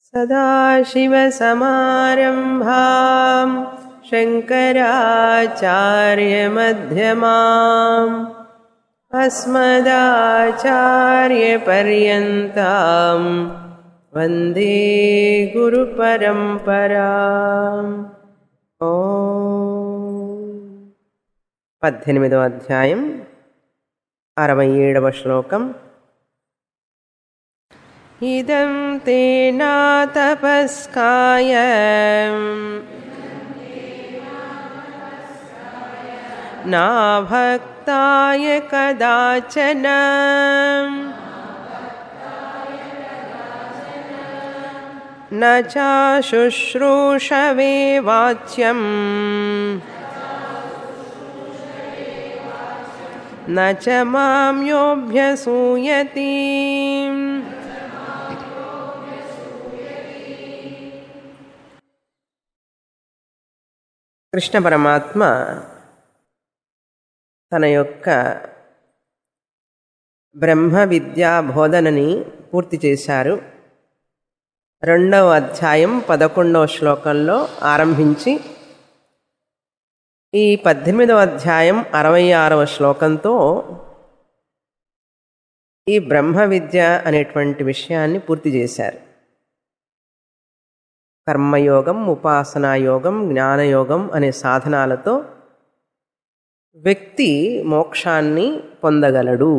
सदाशिवसमारम्भां शङ्कराचार्यमध्यमाम् अस्मदाचार्यपर्यन्तां वन्दे गुरुपरम्पराम् ఓ పద్దెనిమిదో అధ్యాయం అరవై ఏడవ శ్లోకం ఇదం తేనా తపస్కాయ నా భక్తాయ కదాచన न चाशुश्रूषवे वाच्यम् न च मां योऽभ्यसूयति కృష్ణ పరమాత్మ తన యొక్క బ్రహ్మ విద్యా బోధనని పూర్తి చేశారు రెండవ అధ్యాయం పదకొండవ శ్లోకంలో ఆరంభించి ఈ పద్దెనిమిదవ అధ్యాయం అరవై ఆరవ శ్లోకంతో ఈ బ్రహ్మ విద్య అనేటువంటి విషయాన్ని పూర్తి చేశారు కర్మయోగం ఉపాసనాయోగం జ్ఞానయోగం అనే సాధనాలతో వ్యక్తి మోక్షాన్ని పొందగలడు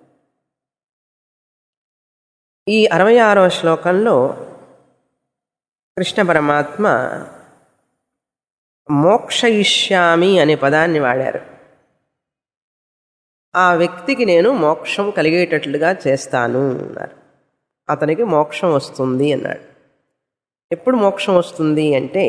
ఈ అరవై ఆరవ శ్లోకంలో కృష్ణ పరమాత్మ మోక్షయిష్యామి అనే పదాన్ని వాడారు ఆ వ్యక్తికి నేను మోక్షం కలిగేటట్లుగా చేస్తాను అన్నారు అతనికి మోక్షం వస్తుంది అన్నాడు ఎప్పుడు మోక్షం వస్తుంది అంటే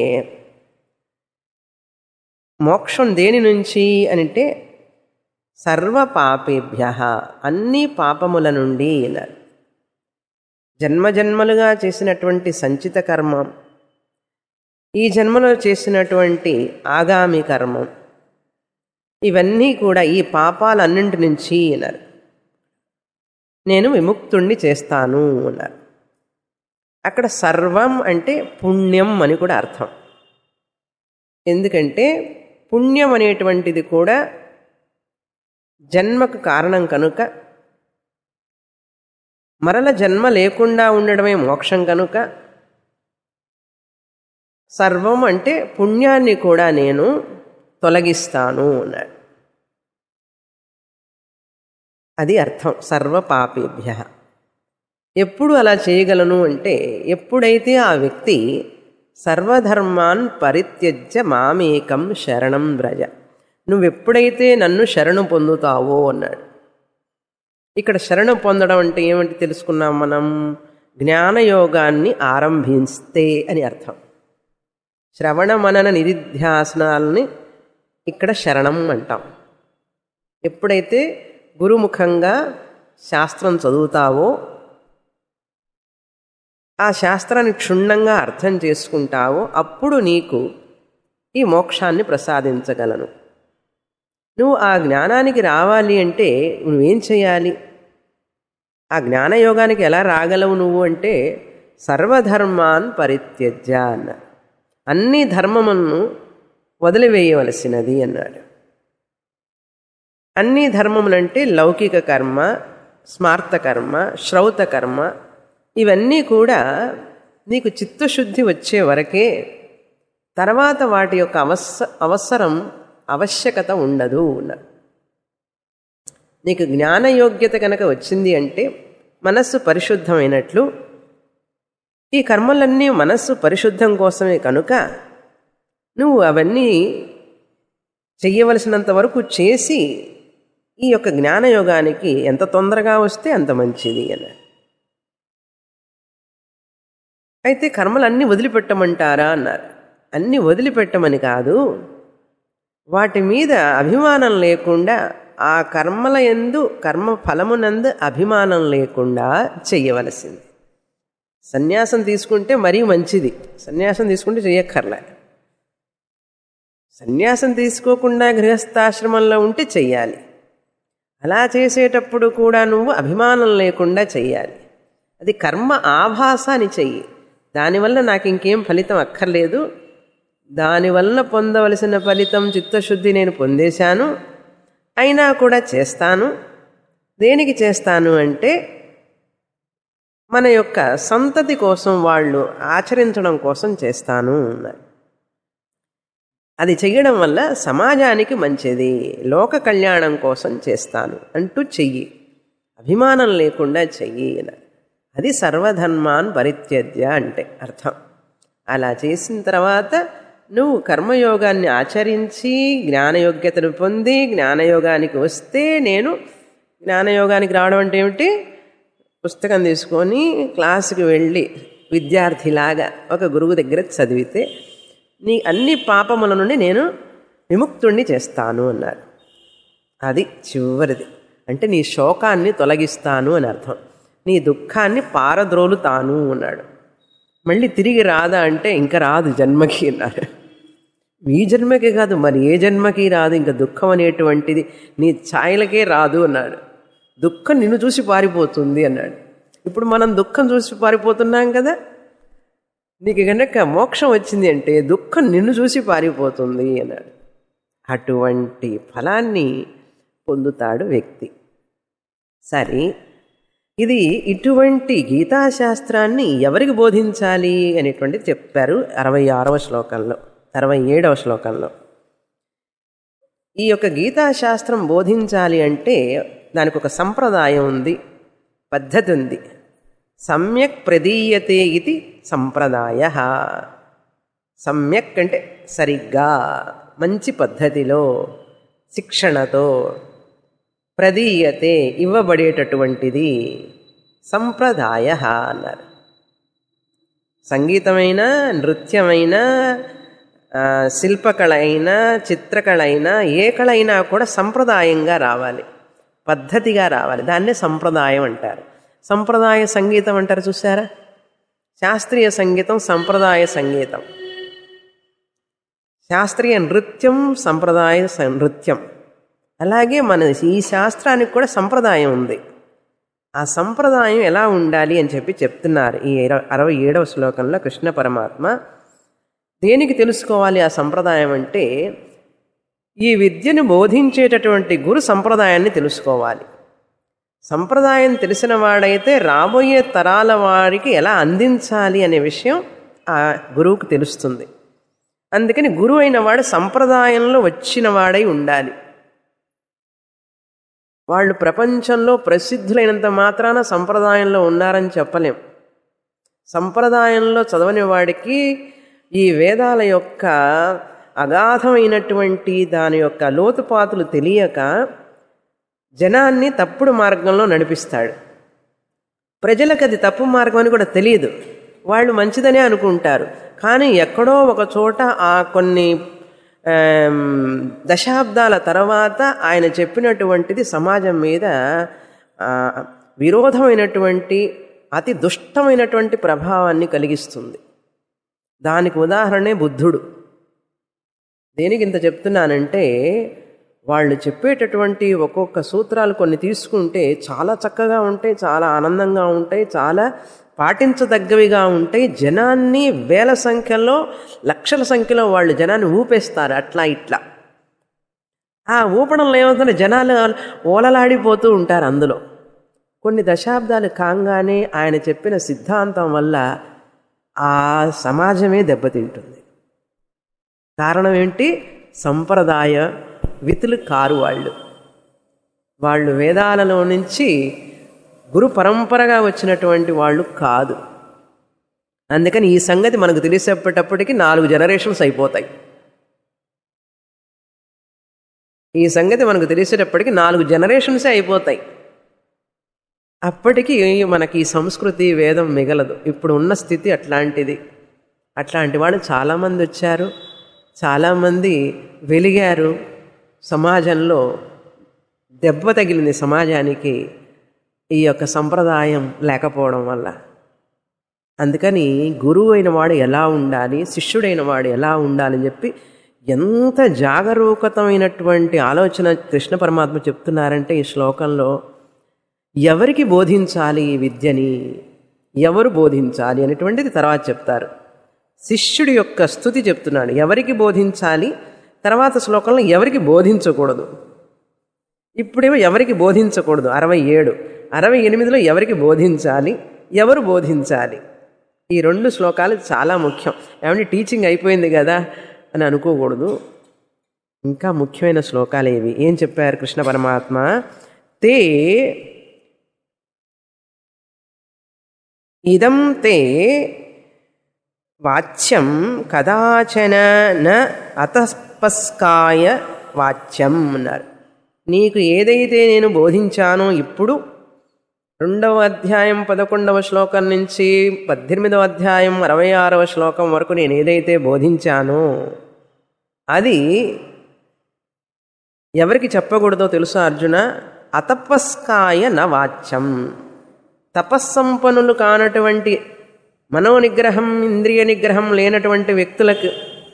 మోక్షం దేని నుంచి అంటే సర్వ పాపేభ్య అన్ని పాపముల నుండి అన్నారు జన్మజన్మలుగా చేసినటువంటి సంచిత కర్మం ఈ జన్మలో చేసినటువంటి ఆగామి కర్మం ఇవన్నీ కూడా ఈ పాపాలన్నింటి నుంచి అన్నారు నేను విముక్తుణ్ణి చేస్తాను అన్నారు అక్కడ సర్వం అంటే పుణ్యం అని కూడా అర్థం ఎందుకంటే పుణ్యం అనేటువంటిది కూడా జన్మకు కారణం కనుక మరల జన్మ లేకుండా ఉండడమే మోక్షం కనుక సర్వం అంటే పుణ్యాన్ని కూడా నేను తొలగిస్తాను అన్నాడు అది అర్థం సర్వ పాపేభ్య ఎప్పుడు అలా చేయగలను అంటే ఎప్పుడైతే ఆ వ్యక్తి సర్వధర్మాన్ పరిత్యజ్య మామేకం శరణం వ్రజ నువ్వెప్పుడైతే నన్ను శరణు పొందుతావో అన్నాడు ఇక్కడ శరణు పొందడం అంటే ఏమంటే తెలుసుకున్నాం మనం జ్ఞానయోగాన్ని ఆరంభిస్తే అని అర్థం శ్రవణ మనన నిధిధ్యాసనాలని ఇక్కడ శరణం అంటాం ఎప్పుడైతే గురుముఖంగా శాస్త్రం చదువుతావో ఆ శాస్త్రాన్ని క్షుణ్ణంగా అర్థం చేసుకుంటావో అప్పుడు నీకు ఈ మోక్షాన్ని ప్రసాదించగలను నువ్వు ఆ జ్ఞానానికి రావాలి అంటే నువ్వేం చేయాలి ఆ జ్ఞానయోగానికి ఎలా రాగలవు నువ్వు అంటే సర్వధర్మాన్ పరిత్యజ్య అన్న అన్ని ధర్మములను వదిలివేయవలసినది అన్నాడు అన్ని ధర్మములంటే లౌకిక కర్మ స్మార్త కర్మ శ్రౌత కర్మ ఇవన్నీ కూడా నీకు చిత్తశుద్ధి వచ్చే వరకే తర్వాత వాటి యొక్క అవస అవసరం ఆవశ్యకత ఉండదు అన్నారు నీకు జ్ఞానయోగ్యత కనుక వచ్చింది అంటే మనస్సు పరిశుద్ధమైనట్లు ఈ కర్మలన్నీ మనస్సు పరిశుద్ధం కోసమే కనుక నువ్వు అవన్నీ చెయ్యవలసినంత వరకు చేసి ఈ యొక్క జ్ఞానయోగానికి ఎంత తొందరగా వస్తే అంత మంచిది అన్నాడు అయితే కర్మలన్నీ వదిలిపెట్టమంటారా అన్నారు అన్నీ వదిలిపెట్టమని కాదు వాటి మీద అభిమానం లేకుండా ఆ కర్మల ఎందు కర్మ ఫలమునందు అభిమానం లేకుండా చెయ్యవలసింది సన్యాసం తీసుకుంటే మరీ మంచిది సన్యాసం తీసుకుంటే చెయ్యక్కర్లే సన్యాసం తీసుకోకుండా గృహస్థాశ్రమంలో ఉంటే చెయ్యాలి అలా చేసేటప్పుడు కూడా నువ్వు అభిమానం లేకుండా చెయ్యాలి అది కర్మ ఆభాసాన్ని చెయ్యి దానివల్ల నాకు ఇంకేం ఫలితం అక్కర్లేదు దానివల్ల పొందవలసిన ఫలితం చిత్తశుద్ధి నేను పొందేశాను అయినా కూడా చేస్తాను దేనికి చేస్తాను అంటే మన యొక్క సంతతి కోసం వాళ్ళు ఆచరించడం కోసం చేస్తాను అన్నారు అది చెయ్యడం వల్ల సమాజానికి మంచిది లోక కళ్యాణం కోసం చేస్తాను అంటూ చెయ్యి అభిమానం లేకుండా చెయ్యి అన్నారు అది సర్వధర్మాన్ పరిత్యజ్య అంటే అర్థం అలా చేసిన తర్వాత నువ్వు కర్మయోగాన్ని ఆచరించి జ్ఞానయోగ్యతను పొంది జ్ఞానయోగానికి వస్తే నేను జ్ఞానయోగానికి రావడం అంటే ఏమిటి పుస్తకం తీసుకొని క్లాసుకి వెళ్ళి విద్యార్థిలాగా ఒక గురువు దగ్గర చదివితే నీ అన్ని పాపముల నుండి నేను విముక్తుణ్ణి చేస్తాను అన్నారు అది చివరిది అంటే నీ శోకాన్ని తొలగిస్తాను అని అర్థం నీ దుఃఖాన్ని పారద్రోలుతాను అన్నాడు మళ్ళీ తిరిగి రాదా అంటే ఇంకా రాదు జన్మకి అన్నారు ఈ జన్మకి కాదు మరి ఏ జన్మకి రాదు ఇంకా దుఃఖం అనేటువంటిది నీ ఛాయలకే రాదు అన్నాడు దుఃఖం నిన్ను చూసి పారిపోతుంది అన్నాడు ఇప్పుడు మనం దుఃఖం చూసి పారిపోతున్నాం కదా నీకు కనుక మోక్షం వచ్చింది అంటే దుఃఖం నిన్ను చూసి పారిపోతుంది అన్నాడు అటువంటి ఫలాన్ని పొందుతాడు వ్యక్తి సరే ఇది ఇటువంటి గీతాశాస్త్రాన్ని ఎవరికి బోధించాలి అనేటువంటిది చెప్పారు అరవై ఆరవ శ్లోకంలో అరవై ఏడవ శ్లోకంలో ఈ యొక్క గీతాశాస్త్రం బోధించాలి అంటే దానికి ఒక సంప్రదాయం ఉంది పద్ధతి ఉంది సమ్యక్ ప్రదీయతే ఇది సంప్రదాయ సమ్యక్ అంటే సరిగ్గా మంచి పద్ధతిలో శిక్షణతో ప్రదీయతే ఇవ్వబడేటటువంటిది సంప్రదాయ అన్నారు సంగీతమైన నృత్యమైన శిల్పకళ అయినా చిత్రకళ అయినా ఏ కళ అయినా కూడా సంప్రదాయంగా రావాలి పద్ధతిగా రావాలి దాన్నే సంప్రదాయం అంటారు సంప్రదాయ సంగీతం అంటారు చూసారా శాస్త్రీయ సంగీతం సంప్రదాయ సంగీతం శాస్త్రీయ నృత్యం సంప్రదాయ నృత్యం అలాగే మన ఈ శాస్త్రానికి కూడా సంప్రదాయం ఉంది ఆ సంప్రదాయం ఎలా ఉండాలి అని చెప్పి చెప్తున్నారు ఈ అరవై ఏడవ శ్లోకంలో కృష్ణ పరమాత్మ దేనికి తెలుసుకోవాలి ఆ సంప్రదాయం అంటే ఈ విద్యను బోధించేటటువంటి గురు సంప్రదాయాన్ని తెలుసుకోవాలి సంప్రదాయం తెలిసిన వాడైతే రాబోయే తరాల వారికి ఎలా అందించాలి అనే విషయం ఆ గురువుకు తెలుస్తుంది అందుకని గురువు అయిన వాడు సంప్రదాయంలో వచ్చిన వాడై ఉండాలి వాళ్ళు ప్రపంచంలో ప్రసిద్ధులైనంత మాత్రాన సంప్రదాయంలో ఉన్నారని చెప్పలేం సంప్రదాయంలో చదవని వాడికి ఈ వేదాల యొక్క అగాధమైనటువంటి దాని యొక్క లోతుపాతులు తెలియక జనాన్ని తప్పుడు మార్గంలో నడిపిస్తాడు ప్రజలకు అది తప్పు మార్గం అని కూడా తెలియదు వాళ్ళు మంచిదనే అనుకుంటారు కానీ ఎక్కడో ఒక చోట ఆ కొన్ని దశాబ్దాల తర్వాత ఆయన చెప్పినటువంటిది సమాజం మీద విరోధమైనటువంటి అతి దుష్టమైనటువంటి ప్రభావాన్ని కలిగిస్తుంది దానికి ఉదాహరణే బుద్ధుడు దేనికి ఇంత చెప్తున్నానంటే వాళ్ళు చెప్పేటటువంటి ఒక్కొక్క సూత్రాలు కొన్ని తీసుకుంటే చాలా చక్కగా ఉంటాయి చాలా ఆనందంగా ఉంటాయి చాలా పాటించదగ్గవిగా ఉంటాయి జనాన్ని వేల సంఖ్యలో లక్షల సంఖ్యలో వాళ్ళు జనాన్ని ఊపేస్తారు అట్లా ఇట్లా ఆ ఊపడంలో ఏమవుతుందంటే జనాలు ఓలలాడిపోతూ ఉంటారు అందులో కొన్ని దశాబ్దాలు కాగానే ఆయన చెప్పిన సిద్ధాంతం వల్ల ఆ సమాజమే దెబ్బతింటుంది కారణం ఏంటి సంప్రదాయ వితులు కారు వాళ్ళు వాళ్ళు వేదాలలో నుంచి గురు పరంపరగా వచ్చినటువంటి వాళ్ళు కాదు అందుకని ఈ సంగతి మనకు తెలిసేపటప్పటికి నాలుగు జనరేషన్స్ అయిపోతాయి ఈ సంగతి మనకు తెలిసేటప్పటికి నాలుగు జనరేషన్సే అయిపోతాయి అప్పటికి మనకి ఈ సంస్కృతి వేదం మిగలదు ఇప్పుడు ఉన్న స్థితి అట్లాంటిది అట్లాంటి వాళ్ళు చాలామంది వచ్చారు చాలామంది వెలిగారు సమాజంలో దెబ్బ తగిలింది సమాజానికి ఈ యొక్క సంప్రదాయం లేకపోవడం వల్ల అందుకని గురువు అయిన వాడు ఎలా ఉండాలి శిష్యుడైన వాడు ఎలా ఉండాలని చెప్పి ఎంత జాగరూకతమైనటువంటి ఆలోచన కృష్ణ పరమాత్మ చెప్తున్నారంటే ఈ శ్లోకంలో ఎవరికి బోధించాలి ఈ విద్యని ఎవరు బోధించాలి అనేటువంటిది తర్వాత చెప్తారు శిష్యుడి యొక్క స్థుతి చెప్తున్నాడు ఎవరికి బోధించాలి తర్వాత శ్లోకంలో ఎవరికి బోధించకూడదు ఇప్పుడేమో ఎవరికి బోధించకూడదు అరవై ఏడు అరవై ఎనిమిదిలో ఎవరికి బోధించాలి ఎవరు బోధించాలి ఈ రెండు శ్లోకాలు చాలా ముఖ్యం ఏమంటే టీచింగ్ అయిపోయింది కదా అని అనుకోకూడదు ఇంకా ముఖ్యమైన శ్లోకాలు ఏవి ఏం చెప్పారు కృష్ణ పరమాత్మ తే ఇదం తే వాచ్యం కదాచన న అతస్పస్కాయ వాచ్యం అన్నారు నీకు ఏదైతే నేను బోధించానో ఇప్పుడు రెండవ అధ్యాయం పదకొండవ శ్లోకం నుంచి పద్దెనిమిదవ అధ్యాయం అరవై ఆరవ శ్లోకం వరకు నేను ఏదైతే బోధించానో అది ఎవరికి చెప్పకూడదో తెలుసా అర్జున అతపస్కాయ న వాచ్యం తపస్సంపన్నులు కానటువంటి మనోనిగ్రహం ఇంద్రియ నిగ్రహం లేనటువంటి వ్యక్తులకు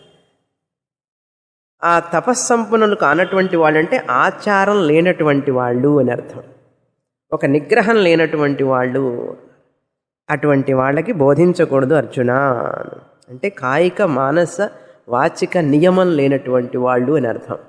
ఆ తపస్సంపన్నులు కానటువంటి వాళ్ళు అంటే ఆచారం లేనటువంటి వాళ్ళు అని అర్థం ఒక నిగ్రహం లేనటువంటి వాళ్ళు అటువంటి వాళ్ళకి బోధించకూడదు అర్జున అంటే కాయిక మానస వాచిక నియమం లేనటువంటి వాళ్ళు అని అర్థం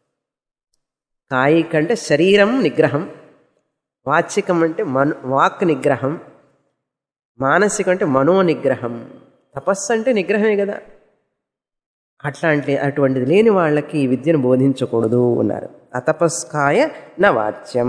కాయిక అంటే శరీరం నిగ్రహం వాచికం అంటే మను వాక్ నిగ్రహం మానసికం అంటే మనో నిగ్రహం తపస్సు అంటే నిగ్రహమే కదా అట్లాంటి అటువంటిది లేని వాళ్ళకి ఈ విద్యను బోధించకూడదు అన్నారు అతపస్కాయ నా వాచ్యం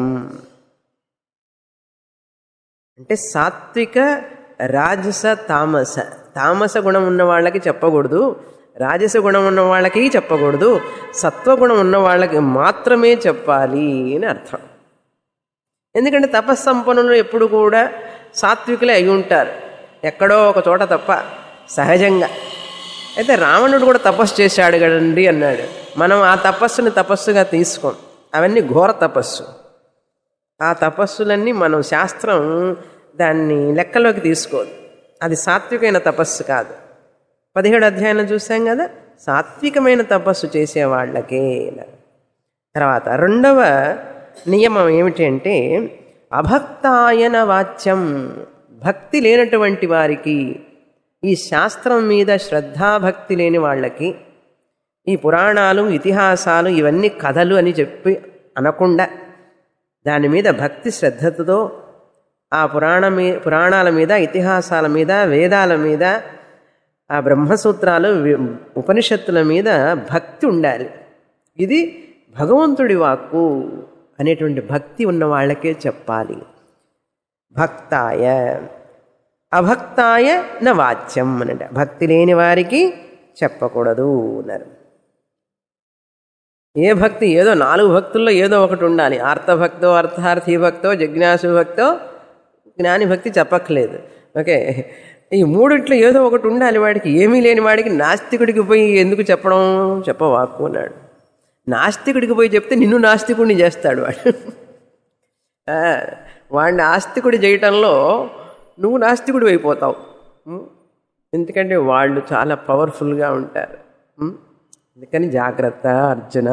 అంటే సాత్విక రాజస తామస తామస గుణం ఉన్న వాళ్ళకి చెప్పకూడదు రాజస గుణం ఉన్న వాళ్ళకి చెప్పకూడదు సత్వగుణం ఉన్న వాళ్ళకి మాత్రమే చెప్పాలి అని అర్థం ఎందుకంటే తపస్సంపన్నులు ఎప్పుడు కూడా సాత్వికులే అయి ఉంటారు ఎక్కడో ఒక చోట తప్ప సహజంగా అయితే రావణుడు కూడా తపస్సు చేశాడు కదండి అన్నాడు మనం ఆ తపస్సుని తపస్సుగా తీసుకోం అవన్నీ ఘోర తపస్సు ఆ తపస్సులన్నీ మనం శాస్త్రం దాన్ని లెక్కలోకి తీసుకోదు అది సాత్వికమైన తపస్సు కాదు పదిహేడు అధ్యాయంలో చూసాం కదా సాత్వికమైన తపస్సు చేసే వాళ్ళకే తర్వాత రెండవ నియమం ఏమిటి అంటే అభక్తాయన వాచ్యం భక్తి లేనటువంటి వారికి ఈ శాస్త్రం మీద శ్రద్ధాభక్తి లేని వాళ్ళకి ఈ పురాణాలు ఇతిహాసాలు ఇవన్నీ కథలు అని చెప్పి అనకుండా దాని మీద భక్తి శ్రద్ధతో ఆ పురాణ మీ పురాణాల మీద ఇతిహాసాల మీద వేదాల మీద ఆ బ్రహ్మసూత్రాలు వి- ఉపనిషత్తుల మీద భక్తి ఉండాలి ఇది భగవంతుడి వాక్కు అనేటువంటి భక్తి ఉన్న వాళ్ళకే చెప్పాలి భక్తాయ అభక్తాయ న వాచ్యం అనంట భక్తి లేని వారికి చెప్పకూడదు అన్నారు ఏ భక్తి ఏదో నాలుగు భక్తుల్లో ఏదో ఒకటి ఉండాలి ఆర్తభక్తో అర్థార్థి భక్తో జిజ్ఞాసు భక్తో జ్ఞాని భక్తి చెప్పట్లేదు ఓకే ఈ మూడిట్లో ఏదో ఒకటి ఉండాలి వాడికి ఏమీ లేని వాడికి నాస్తికుడికి పోయి ఎందుకు చెప్పడం చెప్పవాకు అన్నాడు నాస్తికుడికి పోయి చెప్తే నిన్ను నాస్తికుడిని చేస్తాడు వాడు ఆ, వాడిని ఆస్తికుడి చేయటంలో నువ్వు నాస్తికుడు అయిపోతావు ఉం? ఎందుకంటే వాళ్ళు చాలా పవర్ఫుల్గా ఉంటారు ఉం? అందుకని జాగ్రత్త అర్జున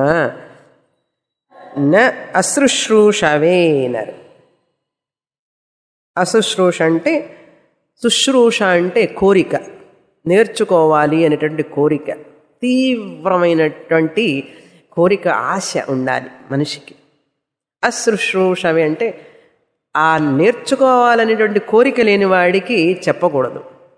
న అశుశ్రూషవేనరు అశుశ్రూష అంటే శుశ్రూష అంటే కోరిక నేర్చుకోవాలి అనేటువంటి కోరిక తీవ్రమైనటువంటి కోరిక ఆశ ఉండాలి మనిషికి అశుశ్రూషవి అంటే ఆ నేర్చుకోవాలనేటువంటి కోరిక లేని వాడికి చెప్పకూడదు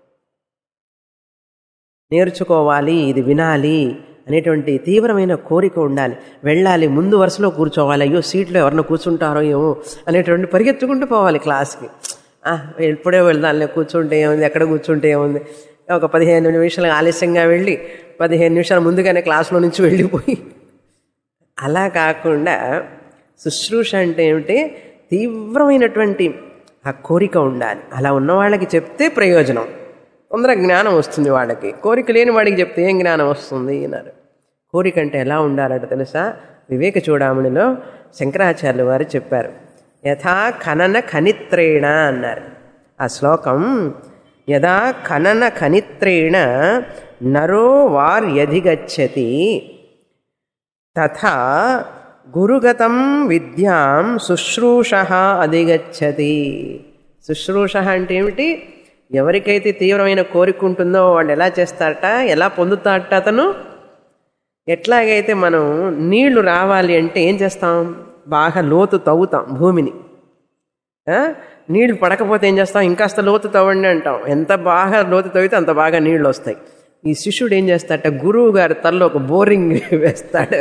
నేర్చుకోవాలి ఇది వినాలి అనేటువంటి తీవ్రమైన కోరిక ఉండాలి వెళ్ళాలి ముందు వరుసలో కూర్చోవాలి అయ్యో సీట్లో ఎవరినో కూర్చుంటారో ఏమో అనేటువంటి పరిగెత్తుకుంటూ పోవాలి క్లాస్కి ఆ, ఇప్పుడే వెళ్దాంలే కూర్చుంటే ఏముంది ఎక్కడ కూర్చుంటే ఏముంది ఒక పదిహేను నిమిషాలు ఆలస్యంగా వెళ్ళి పదిహేను నిమిషాలు ముందుగానే క్లాస్లో నుంచి వెళ్ళిపోయి అలా కాకుండా శుశ్రూష అంటే ఏమిటి తీవ్రమైనటువంటి ఆ కోరిక ఉండాలి అలా ఉన్న వాళ్ళకి చెప్తే ప్రయోజనం తొందరగా జ్ఞానం వస్తుంది వాళ్ళకి కోరిక లేని వాడికి చెప్తే ఏం జ్ఞానం వస్తుంది అన్నారు కోరిక అంటే ఎలా ఉండాలట తెలుసా వివేక చూడామణిలో శంకరాచార్యులు వారు చెప్పారు యథా ఖనన ఖనిత్రేణ అన్నారు ఆ శ్లోకం యదా ఖనన ఖనిత్రేణ నరో వార్యధిగచ్చతి తథా గురుగతం విద్యాం శుశ్రూష అధిగచ్చతి శుశ్రూష అంటే ఏమిటి ఎవరికైతే తీవ్రమైన కోరిక ఉంటుందో వాళ్ళు ఎలా చేస్తారట ఎలా పొందుతారట అతను ఎట్లాగైతే మనం నీళ్లు రావాలి అంటే ఏం చేస్తాం బాగా లోతు తవ్వుతాం భూమిని ఆ? నీళ్లు పడకపోతే ఏం చేస్తాం ఇంకాస్త లోతు తవ్వండి అంటాం ఎంత బాగా లోతు తవ్వితే అంత బాగా నీళ్లు వస్తాయి ఈ శిష్యుడు ఏం చేస్తాడట గురువు గారి తల్లో ఒక బోరింగ్ వేస్తాడు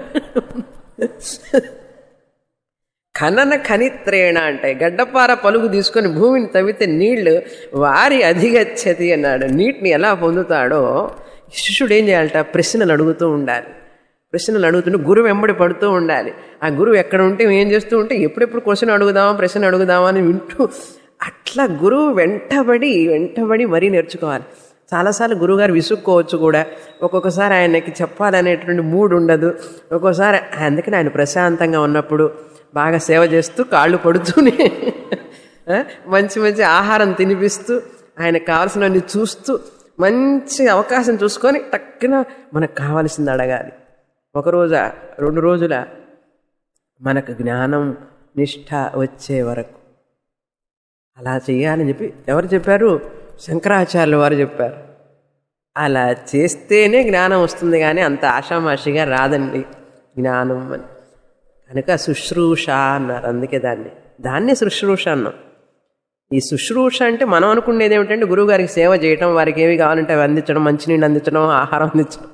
ఖనన ఖనిత్రేణ అంటే గడ్డపార పలుగు తీసుకొని భూమిని తవ్వితే నీళ్లు వారి అధిగచ్చతి అన్నాడు నీటిని ఎలా పొందుతాడో శిష్యుడు ఏం చేయాలట ప్రశ్నలు అడుగుతూ ఉండాలి ప్రశ్నలు అడుగుతుంటే గురువు వెంబడి పడుతూ ఉండాలి ఆ గురువు ఎక్కడ ఉంటే ఏం చేస్తూ ఉంటే ఎప్పుడెప్పుడు క్వశ్చన్ అడుగుదామా ప్రశ్న అడుగుదామా అని వింటూ అట్లా గురువు వెంటబడి వెంటబడి మరీ నేర్చుకోవాలి చాలాసార్లు గురువుగారు విసుక్కోవచ్చు కూడా ఒక్కొక్కసారి ఆయనకి చెప్పాలనేటువంటి మూడ్ ఉండదు ఒక్కోసారి అందుకని ఆయన ప్రశాంతంగా ఉన్నప్పుడు బాగా సేవ చేస్తూ కాళ్ళు పడుతూనే ఆ, మంచి మంచి ఆహారం తినిపిస్తూ ఆయనకు కావాల్సినవన్నీ చూస్తూ మంచి అవకాశం చూసుకొని టక్కున మనకు కావాల్సింది అడగాలి ఒక రోజా రెండు రోజుల మనకు జ్ఞానం నిష్ఠ వచ్చే వరకు అలా చేయాలని చెప్పి ఎవరు చెప్పారు శంకరాచార్యుల వారు చెప్పారు అలా చేస్తేనే జ్ఞానం వస్తుంది కానీ అంత ఆషామాషిగా రాదండి జ్ఞానం అని కనుక శుశ్రూష అన్నారు అందుకే దాన్ని దాన్నే శుశ్రూష అన్నాం ఈ శుశ్రూష అంటే మనం అనుకునేది ఏమిటంటే గురువుగారికి సేవ చేయటం వారికి ఏవి కావాలంటే అవి అందించడం మంచినీళ్ళు అందించడం ఆహారం అందించడం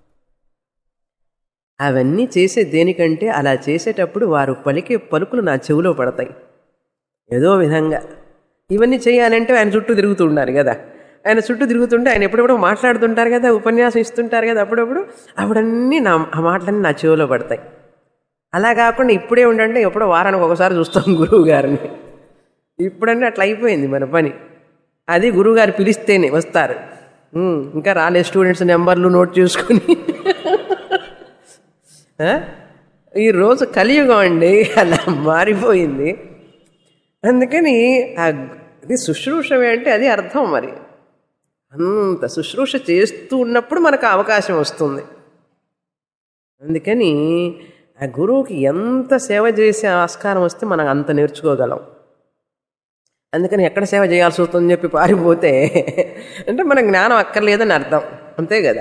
అవన్నీ చేసే దేనికంటే అలా చేసేటప్పుడు వారు పలికే పలుకులు నా చెవిలో పడతాయి ఏదో విధంగా ఇవన్నీ చేయాలంటే ఆయన చుట్టూ తిరుగుతూ ఉండాలి కదా ఆయన చుట్టూ తిరుగుతుంటే ఆయన ఎప్పుడెప్పుడు మాట్లాడుతుంటారు కదా ఉపన్యాసం ఇస్తుంటారు కదా అప్పుడప్పుడు అప్పుడన్నీ నా ఆ మాటలన్నీ నా చెవిలో పడతాయి అలా కాకుండా ఇప్పుడే ఉండంటే ఎప్పుడో వారానికి ఒకసారి చూస్తాం గురువు గారిని ఇప్పుడన్నీ అట్లా అయిపోయింది మన పని అది గురువుగారు పిలిస్తేనే వస్తారు ఉమ్, ఇంకా రాలే స్టూడెంట్స్ నెంబర్లు నోట్ చేసుకుని ఆ? ఈ రోజు కలియుగం అండి అలా మారిపోయింది అందుకని ఆ ఇది శుశ్రూషమే అంటే అది అర్థం మరి అంత శుశ్రూష చేస్తూ ఉన్నప్పుడు మనకు ఆ అవకాశం వస్తుంది అందుకని ఆ గురువుకి ఎంత సేవ చేసే ఆస్కారం వస్తే మనం అంత నేర్చుకోగలం అందుకని ఎక్కడ సేవ చేయాల్సి వస్తుందని చెప్పి పారిపోతే అంటే మన జ్ఞానం అక్కర్లేదని అర్థం అంతే కదా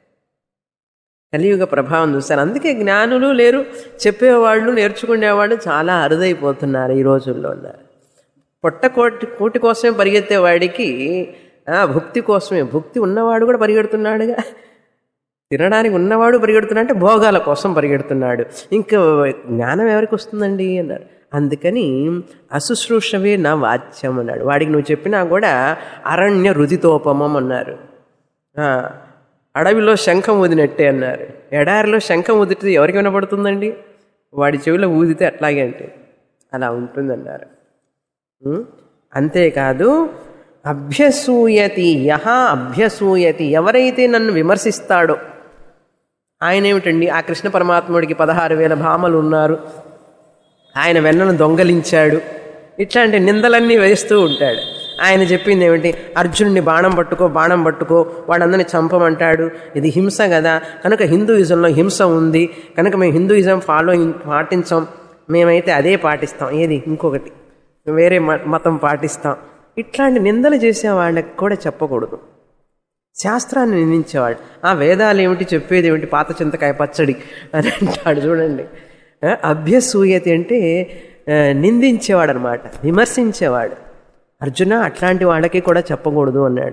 కలియుగ ప్రభావం చూస్తారు అందుకే జ్ఞానులు లేరు చెప్పేవాళ్ళు నేర్చుకునేవాళ్ళు చాలా అరుదైపోతున్నారు ఈ రోజుల్లో ఉన్నారు పొట్ట కోటి కోటి కోసమే పరిగెత్తే వాడికి ఆ, భుక్తి కోసమే భుక్తి ఉన్నవాడు కూడా పరిగెడుతున్నాడుగా తినడానికి ఉన్నవాడు పరిగెడుతున్నా అంటే భోగాల కోసం పరిగెడుతున్నాడు ఇంకా జ్ఞానం ఎవరికి వస్తుందండి అన్నారు అందుకని అశుశ్రూషవే నా వాచ్యం అన్నాడు వాడికి నువ్వు చెప్పినా కూడా అరణ్య రుదితోపమం అన్నారు ఆ, అడవిలో శంఖం ఊదినట్టే అన్నారు ఎడారిలో శంఖం ఊదితే ఎవరికి వినపడుతుందండి వాడి చెవిలో ఊదితే అట్లాగే అంటే అలా ఉంటుందన్నారు ఉం? అంతేకాదు అభ్యసూయతి యహ అభ్యసూయతి ఎవరైతే నన్ను విమర్శిస్తాడో ఆయన ఏమిటండి ఆ కృష్ణ పరమాత్ముడికి పదహారు వేల భామలు ఉన్నారు ఆయన వెన్నను దొంగలించాడు ఇట్లాంటి నిందలన్నీ వేస్తూ ఉంటాడు ఆయన చెప్పింది ఏమిటి అర్జునుడిని బాణం పట్టుకో బాణం పట్టుకో వాడందరిని చంపమంటాడు ఇది హింస కదా కనుక హిందూయిజంలో హింస ఉంది కనుక మేము హిందూయిజం ఫాలో పాటించాం మేమైతే అదే పాటిస్తాం ఏది ఇంకొకటి వేరే మ- మతం పాటిస్తాం ఇట్లాంటి నిందలు చేసే వాళ్ళకి కూడా చెప్పకూడదు శాస్త్రాన్ని నిందించేవాడు ఆ వేదాలు ఏమిటి చెప్పేది ఏమిటి పాత చింతకాయ పచ్చడి అని అంటాడు చూడండి ఆ, అభ్యసూయతి అంటే ఆ, నిందించేవాడు అనమాట విమర్శించేవాడు అర్జున అట్లాంటి వాళ్ళకి కూడా చెప్పకూడదు అన్నాడు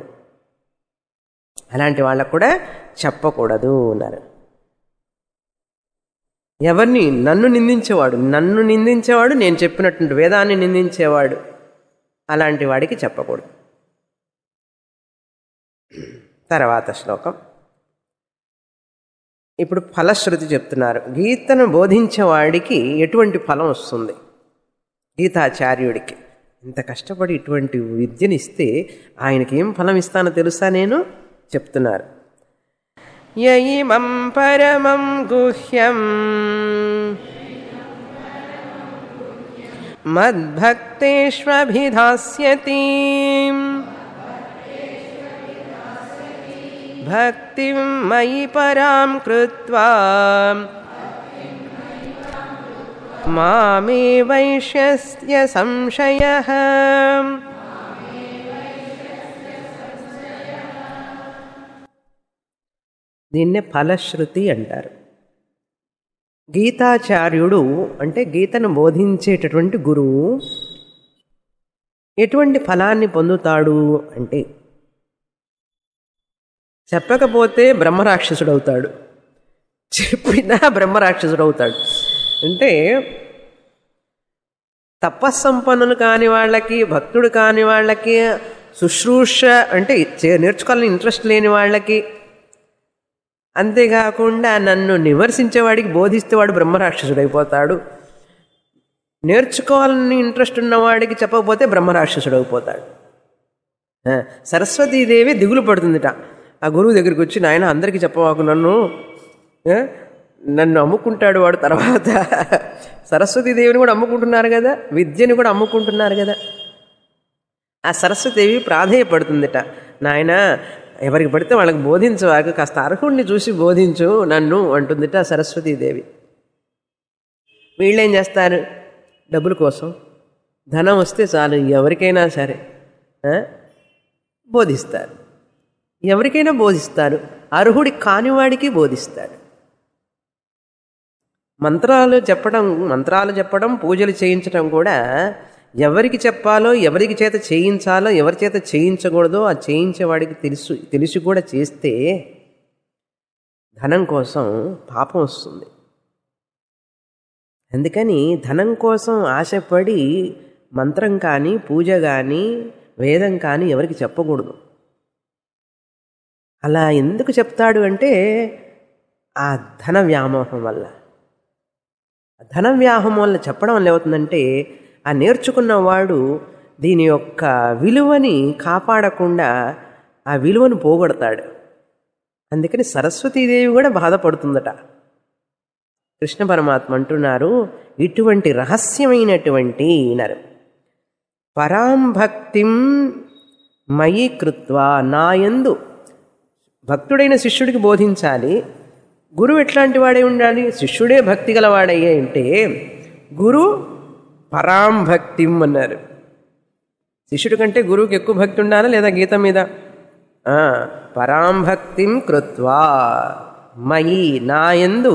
అలాంటి వాళ్ళకు కూడా చెప్పకూడదు అన్నారు ఎవరిని నన్ను నిందించేవాడు నన్ను నిందించేవాడు నేను చెప్పినటువంటి వేదాన్ని నిందించేవాడు అలాంటి వాడికి చెప్పకూడదు తర్వాత శ్లోకం ఇప్పుడు ఫలశ్రుతి చెప్తున్నారు గీతను బోధించేవాడికి ఎటువంటి ఫలం వస్తుంది గీతాచార్యుడికి ఇంత కష్టపడి ఇటువంటి విద్యని ఇస్తే ఆయనకి ఏం ఫలం ఇస్తానో తెలుసా నేను చెప్తున్నారు యయిమం పరమం గుహ్యం మద్భక్తేష్వభిధాస్యతి భక్తిం మయి పరాం కృత్వా మామే వైశ్యస్య సంశయ దీన్నే ఫలశ్రుతి అంటారు గీతాచార్యుడు అంటే గీతను బోధించేటటువంటి గురువు ఎటువంటి ఫలాన్ని పొందుతాడు అంటే చెప్పకపోతే బ్రహ్మరాక్షసుడు అవుతాడు చెప్పినా బ్రహ్మరాక్షసుడు అవుతాడు అంటే తపస్సంపన్నులు కాని వాళ్ళకి భక్తుడు కాని వాళ్ళకి శుశ్రూష అంటే చే- నేర్చుకోవాలని ఇంట్రెస్ట్ లేని వాళ్ళకి అంతేకాకుండా నన్ను నివర్శించేవాడికి బోధిస్తే వాడు బ్రహ్మరాక్షసుడు అయిపోతాడు నేర్చుకోవాలని ఇంట్రెస్ట్ ఉన్నవాడికి చెప్పకపోతే బ్రహ్మరాక్షసుడు అయిపోతాడు ఆ, సరస్వతీదేవి దిగులు పడుతుందిట ఆ గురువు దగ్గరికి వచ్చి నాయన అందరికీ చెప్పవాకు నన్ను ఆ, నన్ను అమ్ముకుంటాడు వాడు తర్వాత సరస్వతీదేవిని కూడా అమ్ముకుంటున్నారు కదా విద్యని కూడా అమ్ముకుంటున్నారు కదా ఆ సరస్వతీదేవి ప్రాధేయపడుతుందిట నాయన ఎవరికి పడితే వాళ్ళకి బోధించవాక కాస్త అర్హుడిని చూసి బోధించు నన్ను అంటుందిట ఆ సరస్వతీదేవి వీళ్ళేం చేస్తారు డబ్బుల కోసం ధనం వస్తే చాలు ఎవరికైనా సరే ఆ? బోధిస్తారు ఎవరికైనా బోధిస్తారు అర్హుడి కానివాడికి బోధిస్తాడు మంత్రాలు చెప్పడం మంత్రాలు చెప్పడం పూజలు చేయించడం కూడా ఎవరికి చెప్పాలో ఎవరికి చేత చేయించాలో ఎవరి చేత చేయించకూడదో ఆ చేయించేవాడికి తెలుసు తెలిసి కూడా చేస్తే ధనం కోసం పాపం వస్తుంది అందుకని ధనం కోసం ఆశపడి మంత్రం కానీ పూజ కానీ వేదం కానీ ఎవరికి చెప్పకూడదు అలా ఎందుకు చెప్తాడు అంటే ఆ ధన వ్యామోహం వల్ల ఆ ధన వ్యామోహం వల్ల చెప్పడం వల్ల ఏమవుతుందంటే ఆ నేర్చుకున్నవాడు దీని యొక్క విలువని కాపాడకుండా ఆ విలువను పోగొడతాడు అందుకని సరస్వతీదేవి కూడా బాధపడుతుందట కృష్ణ పరమాత్మ అంటున్నారు ఇటువంటి రహస్యమైనటువంటి అన్నారు పరాంభక్తిం మయి కృత్వా నాయందు భక్తుడైన శిష్యుడికి బోధించాలి గురువు ఎట్లాంటి వాడే ఉండాలి శిష్యుడే భక్తి గలవాడయ్యే అంటే గురు పరాంభక్తిం అన్నారు శిష్యుడి కంటే గురువుకి ఎక్కువ భక్తి ఉండాలా లేదా గీత మీద ఆ, పరాంభక్తిం కృత్వా మయి నాయందు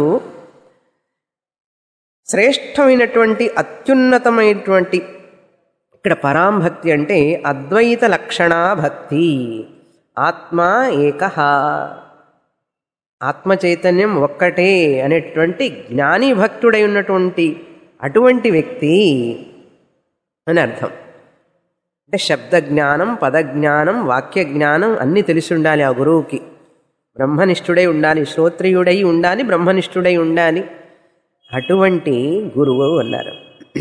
శ్రేష్టమైనటువంటి అత్యున్నతమైనటువంటి ఇక్కడ పరాంభక్తి అంటే అద్వైత లక్షణ భక్తి ఆత్మ ఏక ఆత్మ చైతన్యం ఒక్కటే అనేటువంటి జ్ఞాని భక్తుడై ఉన్నటువంటి అటువంటి వ్యక్తి అని అర్థం అంటే శబ్ద జ్ఞానం పదజ్ఞానం వాక్య జ్ఞానం అన్నీ తెలిసి ఉండాలి ఆ గురువుకి బ్రహ్మనిష్ఠుడై ఉండాలి శ్రోత్రియుడై ఉండాలి బ్రహ్మనిష్ఠుడై ఉండాలి అటువంటి గురువు అన్నారు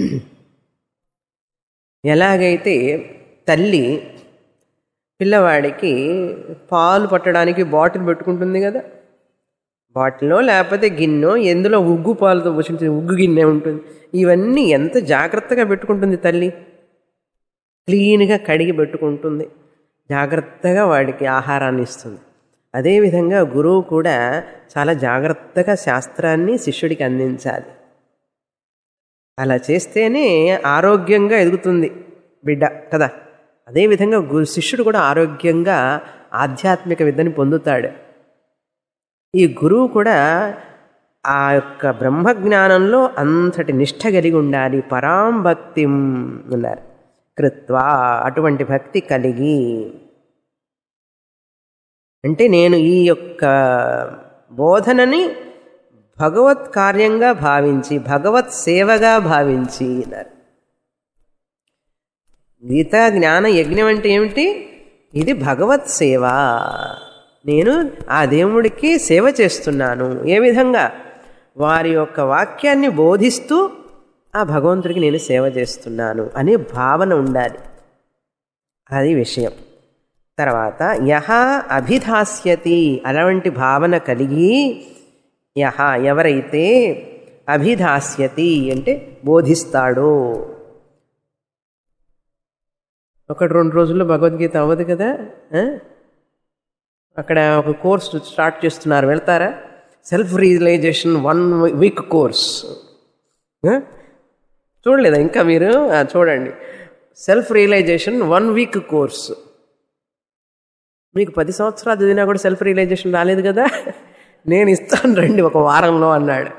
ఎలాగైతే తల్లి పిల్లవాడికి పాలు పట్టడానికి బాటిల్ పెట్టుకుంటుంది కదా బాటిల్లో లేకపోతే గిన్నె ఎందులో ఉగ్గు పాలతో పోసి ఉగ్గు గిన్నె ఉంటుంది ఇవన్నీ ఎంత జాగ్రత్తగా పెట్టుకుంటుంది తల్లి క్లీన్గా కడిగి పెట్టుకుంటుంది జాగ్రత్తగా వాడికి ఆహారాన్ని ఇస్తుంది అదేవిధంగా గురువు కూడా చాలా జాగ్రత్తగా శాస్త్రాన్ని శిష్యుడికి అందించాలి అలా చేస్తేనే ఆరోగ్యంగా ఎదుగుతుంది బిడ్డ కదా అదేవిధంగా గు శిష్యుడు కూడా ఆరోగ్యంగా ఆధ్యాత్మిక విద్యని పొందుతాడు ఈ గురువు కూడా ఆ యొక్క బ్రహ్మజ్ఞానంలో అంతటి నిష్ఠ కలిగి ఉండాలి పరాంభక్తి ఉన్నారు కృత్వా అటువంటి భక్తి కలిగి అంటే నేను ఈ యొక్క బోధనని భగవత్ కార్యంగా భావించి భగవత్ సేవగా భావించి అన్నారు గీతా జ్ఞాన యజ్ఞం అంటే ఏమిటి ఇది భగవత్ సేవ నేను ఆ దేవుడికి సేవ చేస్తున్నాను ఏ విధంగా వారి యొక్క వాక్యాన్ని బోధిస్తూ ఆ భగవంతుడికి నేను సేవ చేస్తున్నాను అనే భావన ఉండాలి అది విషయం తర్వాత యహ అభిధాస్యతి అలాంటి భావన కలిగి యహ ఎవరైతే అభిధాస్యతి అంటే బోధిస్తాడో ఒకటి రెండు రోజుల్లో భగవద్గీత అవ్వదు కదా ఆ? అక్కడ ఒక కోర్స్ స్టార్ట్ చేస్తున్నారు వెళ్తారా self realization one week course ఆ? చూడలేదా ఇంకా మీరు ఆ, చూడండి self realization one week course మీకు పది సంవత్సరాలు చదివినా కూడా సెల్ఫ్ రియలైజేషన్ రాలేదు కదా నేను ఇస్తాను రండి ఒక వారంలో అన్నాడు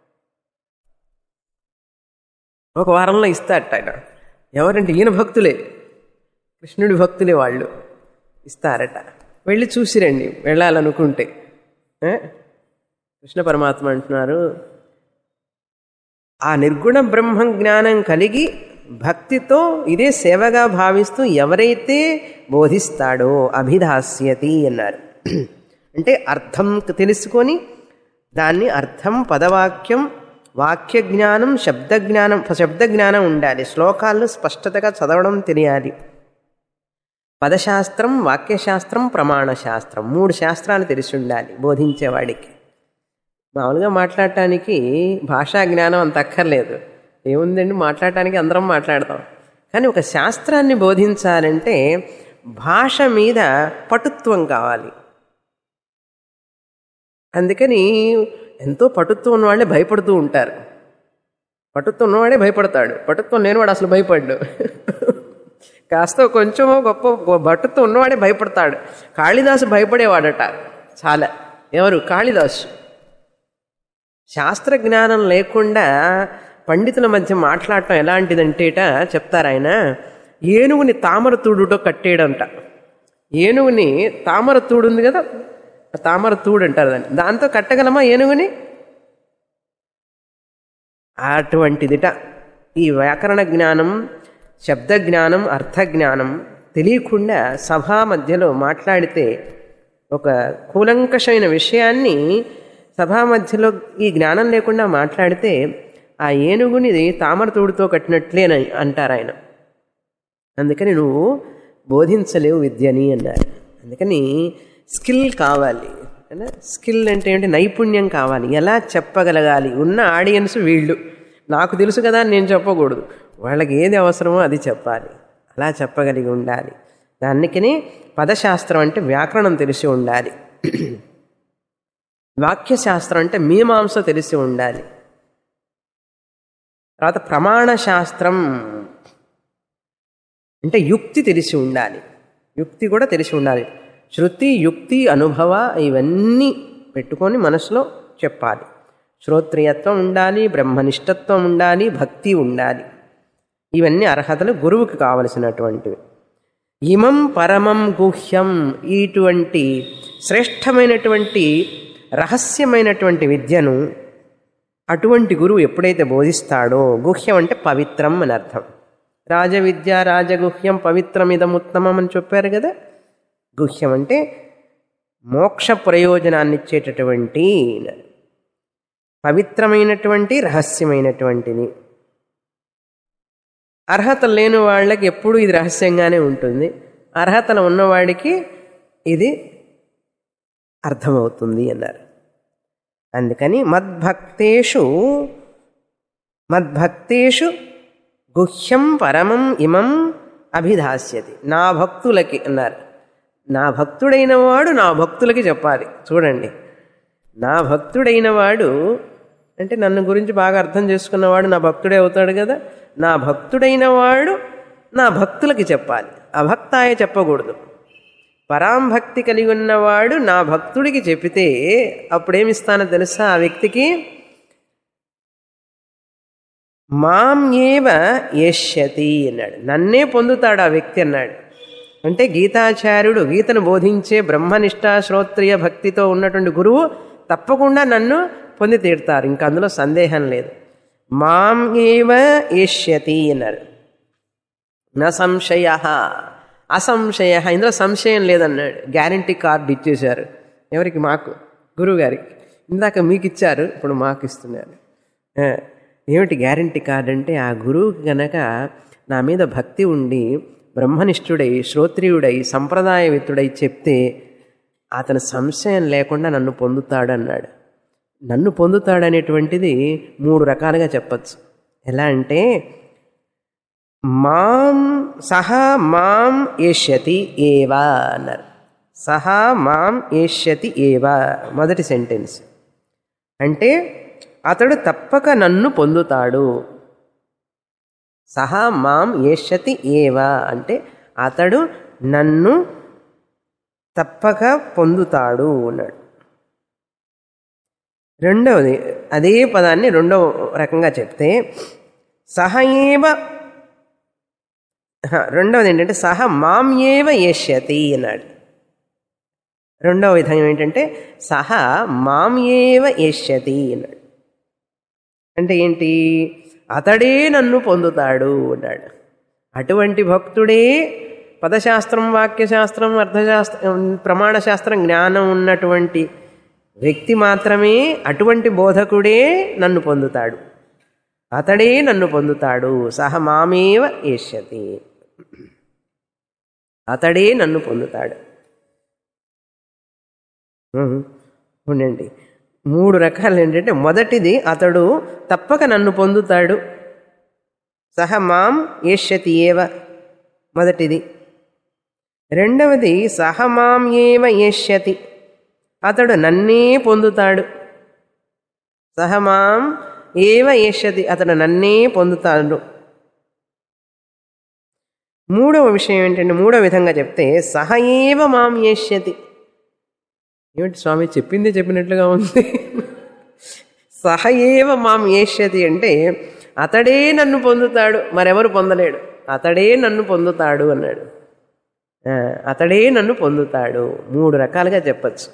ఒక వారంలో ఇస్తాడట ఆయన ఎవరంటే ఈయన భక్తులే కృష్ణుడి భక్తులే వాళ్ళు ఇస్తారట వెళ్ళి చూసిరండి వెళ్ళాలనుకుంటే ఏ? కృష్ణ పరమాత్మ అంటున్నారు ఆ నిర్గుణ బ్రహ్మ జ్ఞానం కలిగి భక్తితో ఇదే సేవగా భావిస్తూ ఎవరైతే బోధిస్తాడో అభిధాస్యతి అన్నారు అంటే అర్థం తెలుసుకొని దాన్ని అర్థం పదవాక్యం వాక్య జ్ఞానం శబ్ద జ్ఞానం శబ్ద జ్ఞానం ఉండాలి శ్లోకాలను స్పష్టతగా చదవడం తెలియాలి పదశాస్త్రం వాక్యశాస్త్రం ప్రమాణశాస్త్రం మూడు శాస్త్రాలు తెలిసి ఉండాలి బోధించేవాడికి మామూలుగా మాట్లాడటానికి భాషా జ్ఞానం అంత అక్కర్లేదు ఏముందండి మాట్లాడటానికి అందరం మాట్లాడతాం కానీ ఒక శాస్త్రాన్ని బోధించాలంటే భాష మీద పటుత్వం కావాలి అందుకని ఎంతో పటుత్వం ఉన్నవాళ్ళే భయపడుతూ ఉంటారు పటుత్వం ఉన్నవాడే భయపడతాడు పటుత్వం లేనివాడు అసలు భయపడ్డు కాస్త కొంచెం గొప్ప భటుత్వం ఉన్నవాడే భయపడతాడు కాళిదాసు భయపడేవాడట చాలా ఎవరు కాళిదాసు శాస్త్ర జ్ఞానం లేకుండా పండితుల మధ్య మాట్లాడటం ఎలాంటిదంటేట చెప్తారు ఆయన ఏనుగుని తామర తూడుతో కట్టేయడంట ఏనుగుని తామర తూడు ఉంది కదా ఆ తామర తూడు అంటారు దాన్ని దాంతో కట్టగలమా ఏనుగుని అటువంటిదిట ఈ వ్యాకరణ జ్ఞానం శబ్ద జ్ఞానం అర్థ జ్ఞానం తెలియకుండా సభా మధ్యలో మాట్లాడితే ఒక కూలంకషమైన విషయాన్ని సభా మధ్యలో ఈ జ్ఞానం లేకుండా మాట్లాడితే ఆ ఏనుగుని తామర తూడుతో కట్టినట్లేని అంటారు ఆయన అందుకని నువ్వు బోధించలేవు విద్యని అన్నారు అందుకని స్కిల్ కావాలి అంటే స్కిల్ అంటే ఏంటి నైపుణ్యం కావాలి ఎలా చెప్పగలగాలి ఉన్న ఆడియన్స్ వీళ్ళు నాకు తెలుసు కదా అని నేను చెప్పకూడదు వాళ్ళకి ఏది అవసరమో అది చెప్పాలి అలా చెప్పగలిగి ఉండాలి దానికని పదశాస్త్రం అంటే వ్యాకరణం తెలిసి ఉండాలి వాక్యశాస్త్రం అంటే మీమాంస తెలిసి ఉండాలి తర్వాత ప్రమాణ శాస్త్రం అంటే యుక్తి తెలిసి ఉండాలి యుక్తి కూడా తెలిసి ఉండాలి శృతి యుక్తి అనుభవ ఇవన్నీ పెట్టుకొని మనసులో చెప్పాలి శ్రోత్రియత్వం ఉండాలి బ్రహ్మనిష్టత్వం ఉండాలి భక్తి ఉండాలి ఇవన్నీ అర్హతలు గురువుకి కావలసినటువంటివి ఇమం పరమం గుహ్యం ఇటువంటి శ్రేష్టమైనటువంటి రహస్యమైనటువంటి విద్యను అటువంటి గురువు ఎప్పుడైతే బోధిస్తాడో గుహ్యం అంటే పవిత్రం అని అర్థం రాజవిద్య రాజగుహ్యం పవిత్రమిదముత్తమం అని చెప్పారు కదా గుహ్యం అంటే మోక్ష ప్రయోజనాన్ని ఇచ్చేటటువంటి పవిత్రమైనటువంటి రహస్యమైనటువంటిది అర్హత లేని వాళ్ళకి ఎప్పుడూ ఇది రహస్యంగానే ఉంటుంది అర్హతలు ఉన్నవాడికి ఇది అర్థమవుతుంది అన్నారు అందుకని మద్భక్తేషు మద్భక్తేషు గుహ్యం పరమం ఇమం అభిధాస్యతి నా భక్తులకి అన్నారు నా భక్తుడైన వాడు నా భక్తులకి చెప్పాలి చూడండి నా భక్తుడైన వాడు అంటే నన్ను గురించి బాగా అర్థం చేసుకున్నవాడు నా భక్తుడే అవుతాడు కదా నా భక్తుడైన వాడు నా భక్తులకి చెప్పాలి అభక్తాయ చెప్పకూడదు పరాంభక్తి కలిగి ఉన్నవాడు నా భక్తుడికి చెప్పితే అప్పుడేమిస్తానో తెలుసా ఆ వ్యక్తికి మాం ఏవ యష్యతి అన్నాడు నన్నే పొందుతాడు ఆ వ్యక్తి అన్నాడు అంటే గీతాచార్యుడు గీతను బోధించే బ్రహ్మనిష్ట శ్రోత్రియ భక్తితో ఉన్నటువంటి గురువు తప్పకుండా నన్ను పొంది తీరుతారు ఇంకా అందులో సందేహం లేదు మాం ఏవ ఏష్యతి అన్నారు నా సంశయ అసంశయ ఇందులో సంశయం లేదన్నాడు గ్యారంటీ కార్డు ఇచ్చేశారు ఎవరికి మాకు గురువు గారికి ఇందాక మీకు ఇచ్చారు ఇప్పుడు మాకు ఇస్తున్నారు ఆ, ఏమిటి గ్యారంటీ కార్డు అంటే ఆ గురువుకి గనక నా మీద భక్తి ఉండి బ్రహ్మనిష్ఠుడై శ్రోత్రియుడై సంప్రదాయవిత్తుడై చెప్తే అతను సంశయం లేకుండా నన్ను పొందుతాడు అన్నాడు నన్ను పొందుతాడనేటువంటిది మూడు రకాలుగా చెప్పచ్చు ఎలా అంటే మాం సహా మాం ఏష్యతి ఏవా అన్నారు సహా మాం ఏష్యతి ఏవా మొదటి సెంటెన్స్ అంటే అతడు తప్పక నన్ను పొందుతాడు సహా మాం ఏష్యతి ఏవా అంటే అతడు నన్ను తప్పక పొందుతాడు అన్నాడు రెండవది అదే పదాన్ని రెండవ రకంగా చెప్తే సహ ఏవ హ, రెండవది ఏంటంటే సహ మాం ఏవ ఏష్యతి అన్నాడు రెండవ విధం ఏంటంటే సహ మాం ఏవ ఏష్యతి అన్నాడు అంటే ఏంటి అతడే నన్ను పొందుతాడు అన్నాడు అటువంటి భక్తుడే పదశాస్త్రం వాక్యశాస్త్రం అర్థశాస్త్రం ప్రమాణశాస్త్రం జ్ఞానం ఉన్నటువంటి వ్యక్తి మాత్రమే అటువంటి బోధకుడే నన్ను పొందుతాడు అతడే నన్ను పొందుతాడు సహ మామేవ ఏష్యతి అతడే నన్ను పొందుతాడు ఉహు. ఉండండి మూడు రకాలు ఏంటంటే మొదటిది అతడు తప్పక నన్ను పొందుతాడు సహ మాం ఏష్యతి ఏవ మొదటిది రెండవది సహ మాం ఏవ ఏష్యతి అతడు నన్నే పొందుతాడు సహ మాం ఏవ ఏష్యతి అతడు నన్నే పొందుతాడు మూడవ విషయం ఏంటంటే మూడవ విధంగా చెప్తే సహ ఏవ మాం ఏష్యతి ఏమిటి స్వామి చెప్పింది చెప్పినట్లుగా ఉంది సహ ఏవ మాం ఏష్యతి అంటే అతడే నన్ను పొందుతాడు మరెవరు పొందలేడు అతడే నన్ను పొందుతాడు అన్నాడు ఆ, అతడే నన్ను పొందుతాడు మూడు రకాలుగా చెప్పచ్చు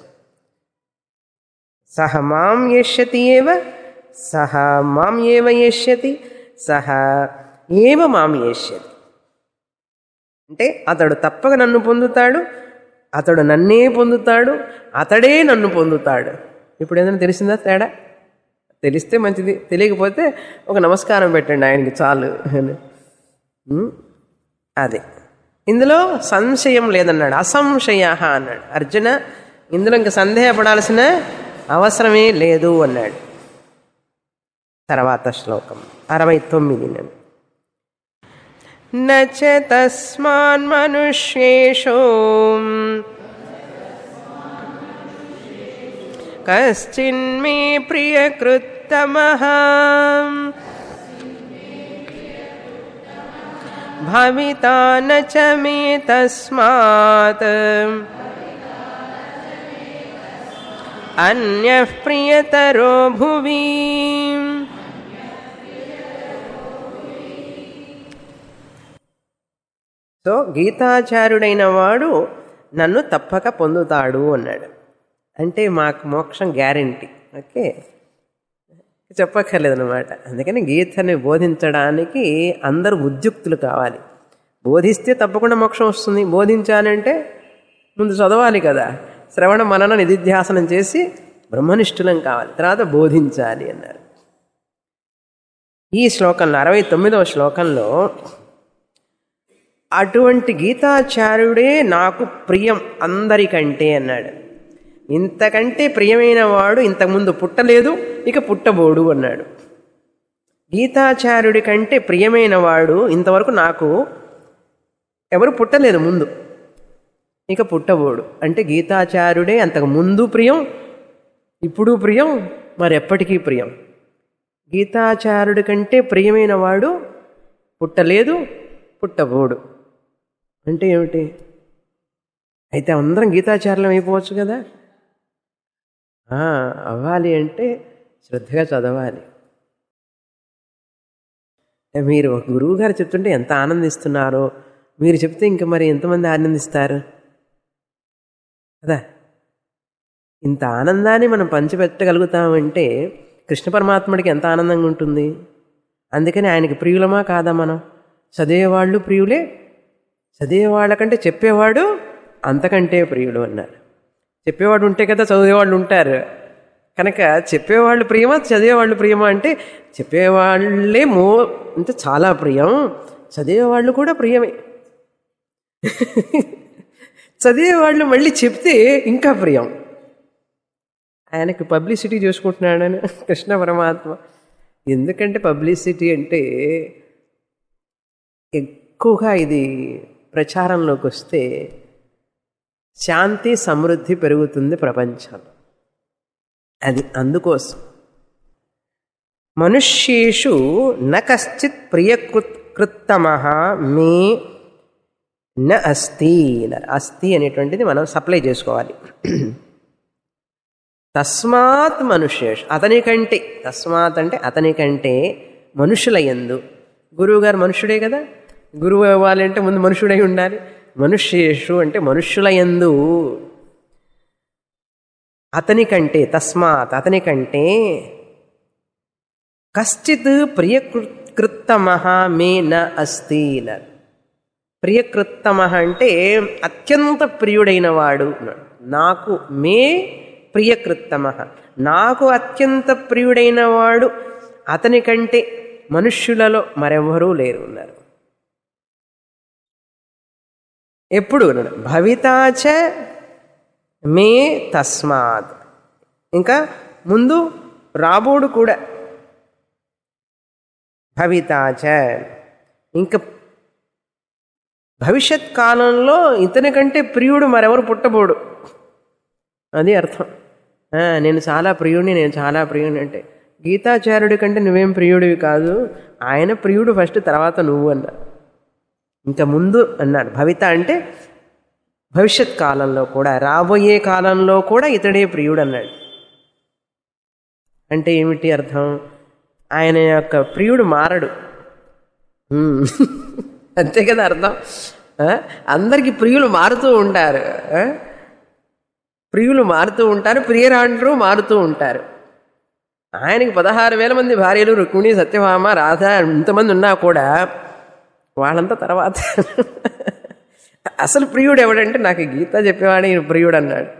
సహ మాం ఏష్యతి ఏవ సహ మాం ఏవ ఏష్యతి సహ ఏవ మాం ఏష్యతి అంటే అతడు తప్పక నన్ను పొందుతాడు అతడు నన్నే పొందుతాడు అతడే నన్ను పొందుతాడు ఇప్పుడు ఏదైనా తెలిసిందా తేడా తెలిస్తే మంచిది తెలియకపోతే ఒక నమస్కారం పెట్టండి ఆయనకి చాలు ఉం? అదే ఇందులో సంశయం లేదన్నాడు అసంశయ అన్నాడు అర్జున ఇందులో ఇంక సందేహపడాల్సిన అవసరమే లేదు అన్నాడు తర్వాత శ్లోకం అరవై తొమ్మిది నేను నచ తస్మాన్ మనుష్యేషు కశ్చిన్మే ప్రియకృత్తమః భవితా న చ మే తస్మాత్ అన్యః ప్రియతరో భువి సో గీతాచార్యుడైన వాడు నన్ను తప్పక పొందుతాడు అన్నాడు అంటే మాకు మోక్షం గ్యారంటీ ఓకే చెప్పక్కర్లేదన్నమాట అందుకని గీతని బోధించడానికి అందరూ ఉద్యుక్తులు కావాలి బోధిస్తే తప్పకుండా మోక్షం వస్తుంది బోధించాలంటే ముందు చదవాలి కదా శ్రవణ మనన నిధిధ్యాసనం చేసి బ్రహ్మనిష్ఠులం కావాలి తర్వాత బోధించాలి అన్నారు ఈ శ్లోకంలో అరవై తొమ్మిదవ శ్లోకంలో అటువంటి గీతాచార్యుడే నాకు ప్రియం అందరికంటే అన్నాడు ఇంతకంటే ప్రియమైన వాడు ఇంతకుముందు పుట్టలేదు ఇక పుట్టబోడు అన్నాడు గీతాచార్యుడి కంటే ప్రియమైన వాడు ఇంతవరకు నాకు ఎవరు పుట్టలేదు ముందు ఇక పుట్టబోడు అంటే గీతాచార్యుడే అంతకు ముందు ప్రియం ఇప్పుడు ప్రియం మరి ఎప్పటికీ ప్రియం గీతాచార్యుడి కంటే ప్రియమైన వాడు పుట్టలేదు పుట్టబోడు అంటే ఏమిటి అయితే అందరం గీతాచార్యులం అయిపోవచ్చు కదా ఆ, అవ్వాలి అంటే శ్రద్ధగా చదవాలి మీరు ఒక గురువు గారు చెప్తుంటే ఎంత ఆనందిస్తున్నారో మీరు చెప్తే ఇంకా మరి ఎంతమంది ఆనందిస్తారు కదా ఇంత ఆనందాన్ని మనం పంచిపెట్టగలుగుతామంటే కృష్ణ పరమాత్ముడికి ఎంత ఆనందంగా ఉంటుంది అందుకని ఆయనకి ప్రియులమా కాదా మనం చదివేవాళ్ళు ప్రియులే చదివేవాళ్ళకంటే చెప్పేవాడు అంతకంటే ప్రియుడు అన్నారు చెప్పేవాడు ఉంటే కదా చదివేవాళ్ళు ఉంటారు కనుక చెప్పేవాళ్ళు ప్రియమా చదివేవాళ్ళు ప్రియమా అంటే చెప్పేవాళ్ళే మో అంటే చాలా ప్రియం చదివేవాళ్ళు కూడా ప్రియమే చదివేవాళ్ళు మళ్ళీ చెప్తే ఇంకా ప్రియం ఆయనకు పబ్లిసిటీ చూసుకుంటున్నాడని కృష్ణ పరమాత్మ ఎందుకంటే పబ్లిసిటీ అంటే ఎక్కువగా ఇది ప్రచారంలోకి వస్తే శాంతి సమృద్ధి పెరుగుతుంది ప్రపంచంలో అది అందుకోసం మనుష్యేషు న కశ్చిత్ ప్రియకృత్తమ మే న అస్తి అన్నారు అస్తి అనేటువంటిది మనం సప్లై చేసుకోవాలి తస్మాత్ మనుష్యేషు అతని కంటే తస్మాత్ అంటే అతని కంటే మనుషుల యందు గురువు గారు మనుషుడే కదా గురువు అవ్వాలంటే ముందు మనుషుడై ఉండాలి మనుష్యేషు అంటే మనుష్యుల యందు అతని కంటే తస్మాత్ అతని కంటే కశ్చిత్ ప్రియకృత్తమ మే న అస్తి అన్నారు. ప్రియకృత్తమ అంటే అత్యంత ప్రియుడైన వాడు అన్నాడు. నాకు మే ప్రియకృత్తమ నాకు అత్యంత ప్రియుడైన వాడు అతని కంటే మనుష్యులలో మరెవ్వరూ లేరు ఉన్నారు ఎప్పుడు అన్నాడు భవితాచ మే తస్మాత్ ఇంకా ముందు రాబోడు కూడా భవితాచ ఇంకా భవిష్యత్ కాలంలో ఇతని కంటే ప్రియుడు మరెవరు పుట్టబోడు అది అర్థం ఆ, నేను చాలా ప్రియుడిని నేను చాలా ప్రియుడిని అంటే గీతాచార్యుడి కంటే నువ్వేం ప్రియుడివి కాదు ఆయన ప్రియుడు ఫస్ట్ తర్వాత నువ్వు అన్నా ఇంకా ముందు అన్నాడు భవిత అంటే భవిష్యత్ కాలంలో కూడా రాబోయే కాలంలో కూడా ఇతడే ప్రియుడు అన్నాడు అంటే ఏమిటి అర్థం ఆయన యొక్క ప్రియుడు మారడు ఉమ్. అంతే కదా అర్థం ఆ? అందరికీ ప్రియులు మారుతూ ఉంటారు ఆ? ప్రియులు మారుతూ ఉంటారు ప్రియరాండ్రు మారుతూ ఉంటారు ఆయనకి పదహారు వేల మంది భార్యలు రుక్మిణి సత్యభామ రాధ ఇంతమంది ఉన్నా కూడా వాళ్ళంతా తర్వాత అసలు ప్రియుడు ఎవడంటే నాకు గీత చెప్పేవాడు ఈయన ప్రియుడు అన్నాడు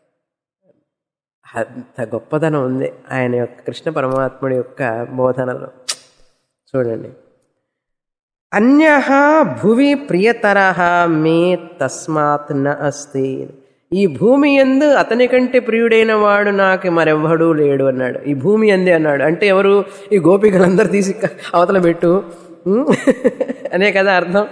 అంత గొప్పదనం ఉంది ఆయన యొక్క కృష్ణ పరమాత్ముడి యొక్క బోధనలో చూడండి అన్య భువి ప్రియతర మే తస్మాత్ న అస్తి ఈ భూమి ఎందు అతని కంటే ప్రియుడైన వాడు నాకు మరెవ్వడూ లేడు అన్నాడు ఈ భూమి అందే అన్నాడు అంటే ఎవరు ఈ గోపికలందరూ తీసి క- అవతల పెట్టు ఉం? అనే కదా అర్థం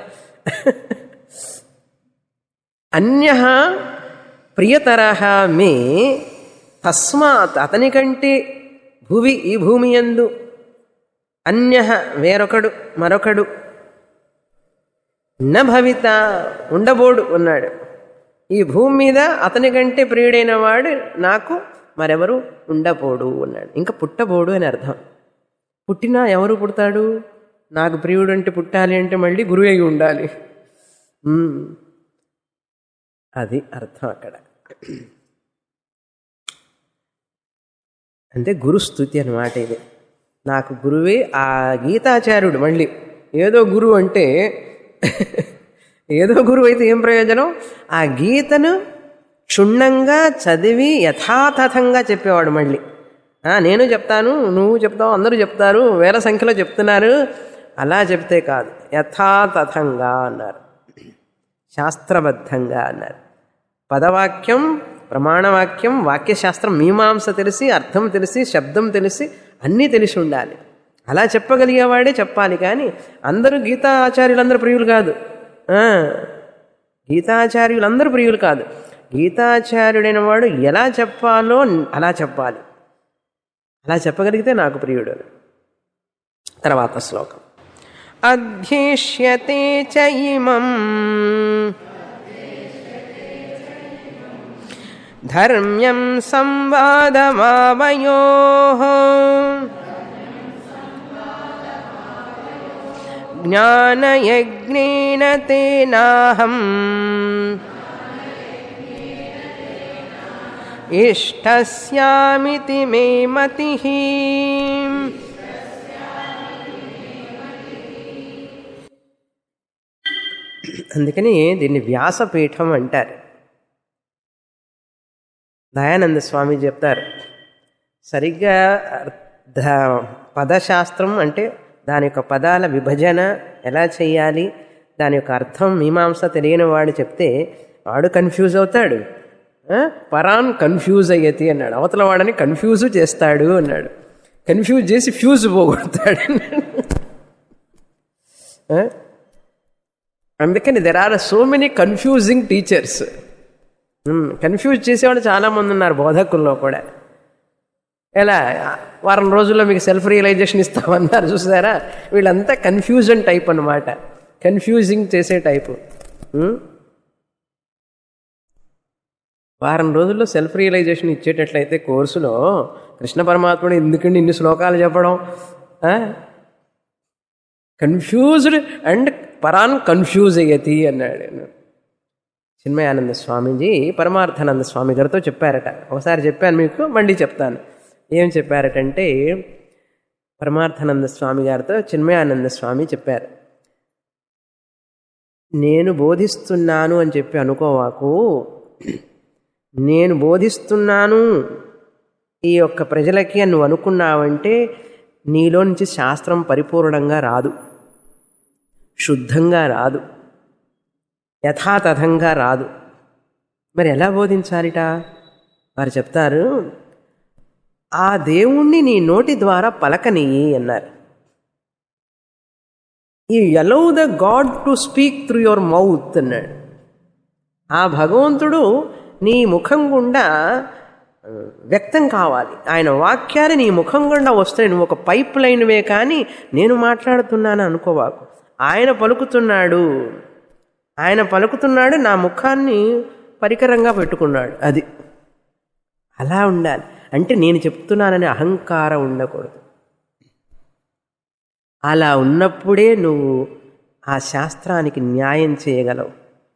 అన్య ప్రియతర మే తస్మాత్ అతని కంటే భువి ఈ భూమి యందు అన్య వేరొకడు మరొకడు న భవిత ఉండబోడు ఉన్నాడు ఈ భూమి మీద అతని కంటే ప్రియుడైన వాడు నాకు మరెవరు ఉండబోడు అన్నాడు ఇంకా పుట్టబోడు అని అర్థం పుట్టినా ఎవరు పుడతాడు నాకు ప్రియుడు అంటే పుట్టాలి అంటే మళ్ళీ గురువు అయి ఉండాలి ఉమ్. అది అర్థం అక్కడ అంటే గురుస్థుతి అనమాట ఇది నాకు గురువే ఆ గీతాచార్యుడు మళ్ళీ ఏదో గురువు అంటే ఏదో గురువు అయితే ఏం ప్రయోజనం ఆ గీతను క్షుణ్ణంగా చదివి యథాతథంగా చెప్పేవాడు మళ్ళీ ఆ, నేను చెప్తాను నువ్వు చెప్తావు అందరూ చెప్తారు వేల సంఖ్యలో చెప్తున్నారు అలా చెప్తే కాదు యథాతథంగా అన్నారు శాస్త్రబద్ధంగా అన్నారు పదవాక్యం ప్రమాణవాక్యం వాక్యశాస్త్రం మీమాంస తెలిసి అర్థం తెలిసి శబ్దం తెలిసి అన్నీ తెలిసి ఉండాలి అలా చెప్పగలిగేవాడే చెప్పాలి కానీ అందరూ గీతాచార్యులందరూ ప్రియులు కాదు ఆ, గీతాచార్యులందరూ ప్రియులు కాదు గీతాచార్యుడైన వాడు ఎలా చెప్పాలో అలా చెప్పాలి అలా చెప్పగలిగితే నాకు ప్రియుడు తర్వాత శ్లోకం అధ్యేష్యతే చ ఇమం ధర్మ్యం సంవాదమావయో జ్ఞానయజ్ఞేన తేనాహం ఇష్టస్యామితి మే మతి అందుకని దీన్ని వ్యాసపీఠం అంటారు దయానంద స్వామి చెప్తారు సరిగ్గా అర్థ పదశాస్త్రం అంటే దాని యొక్క పదాల విభజన ఎలా చేయాలి దాని యొక్క అర్థం మీమాంస తెలియని వాడు చెప్తే వాడు కన్ఫ్యూజ్ అవుతాడు ఆ? పరాన్ కన్ఫ్యూజ్ అయ్యేది అన్నాడు అవతల వాడని కన్ఫ్యూజ్ చేస్తాడు అన్నాడు కన్ఫ్యూజ్ చేసి ఫ్యూజ్ పోగొడతాడు ఆ? అందుకని there are so many confusing teachers confuse చేసేవాళ్ళు చాలామంది ఉన్నారు బోధకుల్లో కూడా ఎలా వారం రోజుల్లో మీకు సెల్ఫ్ రియలైజేషన్ ఇస్తామన్నారు చూసారా వీళ్ళంతా కన్ఫ్యూజన్ టైప్ అనమాట కన్ఫ్యూజింగ్ చేసే టైపు ఉమ్. వారం రోజుల్లో సెల్ఫ్ రియలైజేషన్ ఇచ్చేటట్లయితే కోర్సులో కృష్ణ పరమాత్ముడు ఎందుకండి ఇన్ని శ్లోకాలు చెప్పడం కన్ఫ్యూజ్డ్ అండ్ పరాన్ కన్ఫ్యూజ్ అయ్యతి అన్నాడు చిన్మయానంద స్వామీజీ పరమార్థానంద స్వామి గారితో చెప్పారట ఒకసారి చెప్పాను మీకు మళ్ళీ చెప్తాను ఏం చెప్పారటంటే పరమార్థానంద స్వామి గారితో చిన్మయానంద స్వామి చెప్పారు నేను బోధిస్తున్నాను అని చెప్పి అనుకోవాకు నేను బోధిస్తున్నాను ఈ యొక్క ప్రజలకి అని నువ్వు అనుకున్నావంటే నీలో నుంచి శాస్త్రం పరిపూర్ణంగా రాదు శుద్ధంగా రాదు యథాతథంగా రాదు మరి ఎలా బోధించాలిట వారు చెప్తారు ఆ దేవుణ్ణి నీ నోటి ద్వారా పలకనియ్యి అన్నారు ఈ allow the God to speak through your mouth అన్నాడు ఆ భగవంతుడు నీ ముఖం గుండా వ్యక్తం కావాలి ఆయన వాక్యాలు నీ ముఖం గుండా వస్తాయి నువ్వు ఒక పైప్ లైన్వే కానీ నేను మాట్లాడుతున్నాను అనుకోవాకు ఆయన పలుకుతున్నాడు ఆయన పలుకుతున్నాడు నా ముఖాన్ని పరికరంగా పెట్టుకున్నాడు అది అలా ఉండాలి అంటే నేను చెప్తున్నాననే అహంకారం ఉండకూడదు అలా ఉన్నప్పుడే నువ్వు ఆ శాస్త్రానికి న్యాయం చేయగలవు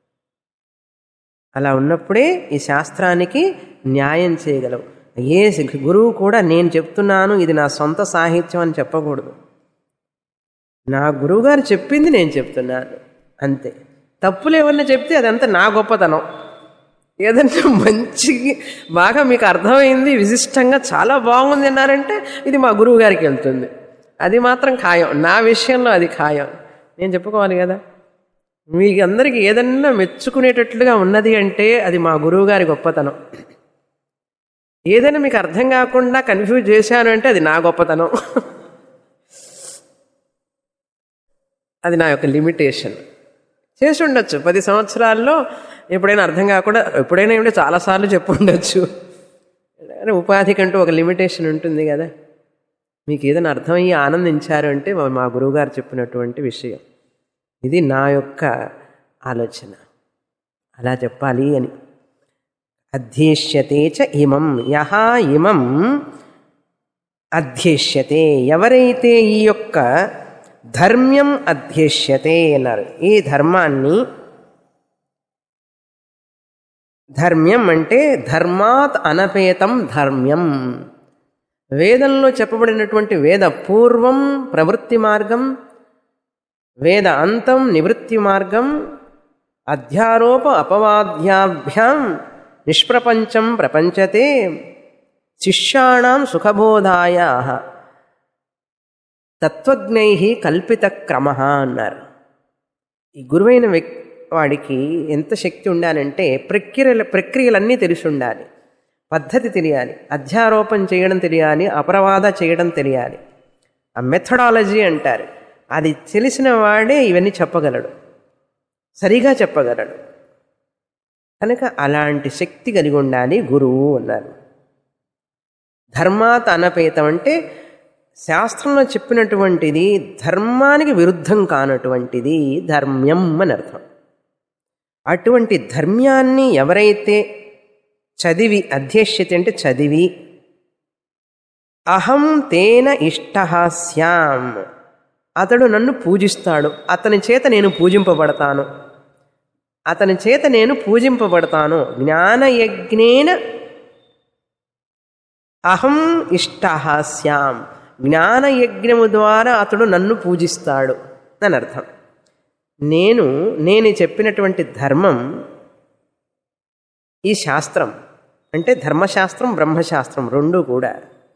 అలా ఉన్నప్పుడే ఈ శాస్త్రానికి న్యాయం చేయగలవు ఏ గురువు కూడా నేను చెప్తున్నాను ఇది నా సొంత సాహిత్యం అని చెప్పకూడదు నా గురువుగారు చెప్పింది నేను చెప్తున్నాను అంతే తప్పులు ఏమన్నా చెప్తే అదంతా నా గొప్పతనం ఏదన్నా మంచి బాగా మీకు అర్థమైంది విశిష్టంగా చాలా బాగుంది అన్నారంటే ఇది మా గురువు గారికి వెళ్తుంది అది మాత్రం ఖాయం నా విషయంలో అది ఖాయం నేను చెప్పుకోవాలి కదా మీకు అందరికీ ఏదన్నా మెచ్చుకునేటట్లుగా ఉన్నది అంటే అది మా గురువు గారి గొప్పతనం ఏదైనా మీకు అర్థం కాకుండా కన్ఫ్యూజ్ చేశాను అంటే అది నా గొప్పతనం అది నా యొక్క లిమిటేషన్ చేసి ఉండొచ్చు పది సంవత్సరాల్లో ఎప్పుడైనా అర్థం కాకుండా ఎప్పుడైనా ఏమిటో చాలాసార్లు చెప్పు ఉండొచ్చు ఉపాధికంటూ ఒక లిమిటేషన్ ఉంటుంది కదా మీకు ఏదైనా అర్థమయ్యి ఆనందించారు అంటే మా గురువుగారు చెప్పినటువంటి విషయం ఇది నా యొక్క ఆలోచన అలా చెప్పాలి అని అధ్యేష్యతే చ ఇమం యహ ఇమం అధ్యేష్యతే ఎవరైతే ఈ యొక్క ధర్మ్యం అధ్యేష్యతే అన్నారు ఈ ధర్మాన్ని ధర్మ్యం అంటే ధర్మాత్ అనపేతం ధర్మ్యం వేదంలో చెప్పబడినటువంటి వేద పూర్వం ప్రవృత్తి మార్గం వేద అంతం నివృత్తి మార్గం అధ్యారోప అపవాద్యాభ్యాం నిష్ప్రపంచం ప్రపంచతే శిష్యాణం సుఖబోధాయ తత్వజ్ఞై కల్పిత క్రమ అన్నారు ఈ గురువైన వ్యక్ వాడికి ఎంత శక్తి ఉండాలంటే ప్రక్రియల ప్రక్రియలన్నీ తెలిసి ఉండాలి పద్ధతి తెలియాలి అధ్యారోపం చేయడం తెలియాలి అపరవాద చేయడం తెలియాలి ఆ మెథడాలజీ అంటారు అది తెలిసిన వాడే ఇవన్నీ చెప్పగలడు సరిగా చెప్పగలడు కనుక అలాంటి శక్తి కలిగి ఉండాలి గురువు అన్నారు ధర్మాత్ అనపేతం అంటే శాస్త్రంలో చెప్పినటువంటిది ధర్మానికి విరుద్ధం కానటువంటిది ధర్మ్యం అని అర్థం అటువంటి ధర్మ్యాన్ని ఎవరైతే చదివి అధ్యక్షత అంటే చదివి అహం తేన ఇష్ట శ్యాం అతడు నన్ను పూజిస్తాడు అతని చేత నేను పూజింపబడతాను అతని చేత నేను పూజింపబడతాను జ్ఞానయజ్ఞేన అహం ఇష్ట శ్యాం జ్ఞానయజ్ఞము ద్వారా అతడు నన్ను పూజిస్తాడు అని అర్థం నేను నేను చెప్పినటువంటి ధర్మం ఈ శాస్త్రం అంటే ధర్మశాస్త్రం బ్రహ్మశాస్త్రం రెండు కూడా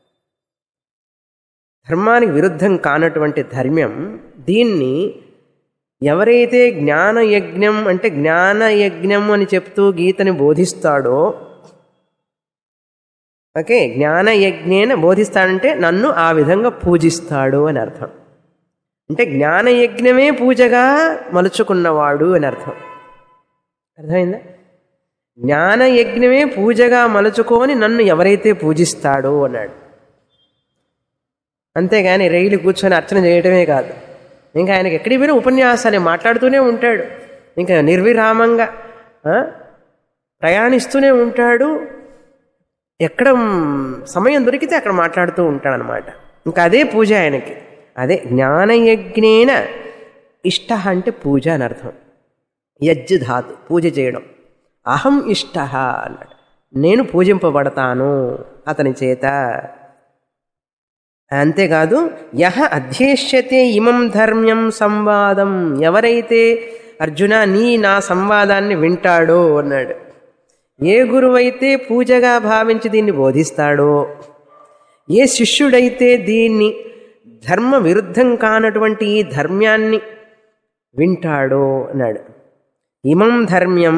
ధర్మానికి విరుద్ధం కానటువంటి ధర్మ్యం దీన్ని ఎవరైతే జ్ఞానయజ్ఞం అంటే జ్ఞానయజ్ఞం అని చెప్తూ గీతని బోధిస్తాడో ఓకే జ్ఞానయజ్ఞేన బోధిస్తాడంటే నన్ను ఆ విధంగా పూజిస్తాడు అని అర్థం అంటే జ్ఞానయజ్ఞమే పూజగా మలుచుకున్నవాడు అని అర్థం అర్థమైందా జ్ఞానయజ్ఞమే పూజగా మలుచుకొని నన్ను ఎవరైతే పూజిస్తాడో అన్నాడు అంతేగాని రైలు కూర్చొని అర్చన చేయటమే కాదు ఇంకా ఆయనకి ఎక్కడికి పోయినా ఉపన్యాసాలు మాట్లాడుతూనే ఉంటాడు ఇంకా నిర్విరామంగా ఆ? ప్రయాణిస్తూనే ఉంటాడు ఎక్కడ సమయం దొరికితే అక్కడ మాట్లాడుతూ ఉంటాడనమాట ఇంకా అదే పూజ ఆయనకి అదే జ్ఞానయజ్ఞేన ఇష్ట అంటే పూజ అని అర్థం యజ్జ ధాతు పూజ చేయడం అహం ఇష్ట అన్నాడు నేను పూజింపబడతాను అతని చేత అంతేకాదు యహ అధ్యేష్యతే ఇమం ధర్మ్యం సంవాదం ఎవరైతే అర్జున నీ నా సంవాదాన్ని వింటాడో అన్నాడు ఏ గురువైతే పూజగా భావించి దీన్ని బోధిస్తాడో ఏ శిష్యుడైతే దీన్ని ధర్మ విరుద్ధం కానటువంటి ఈ ధర్మ్యాన్ని వింటాడో అన్నాడు ఇమం ధర్మ్యం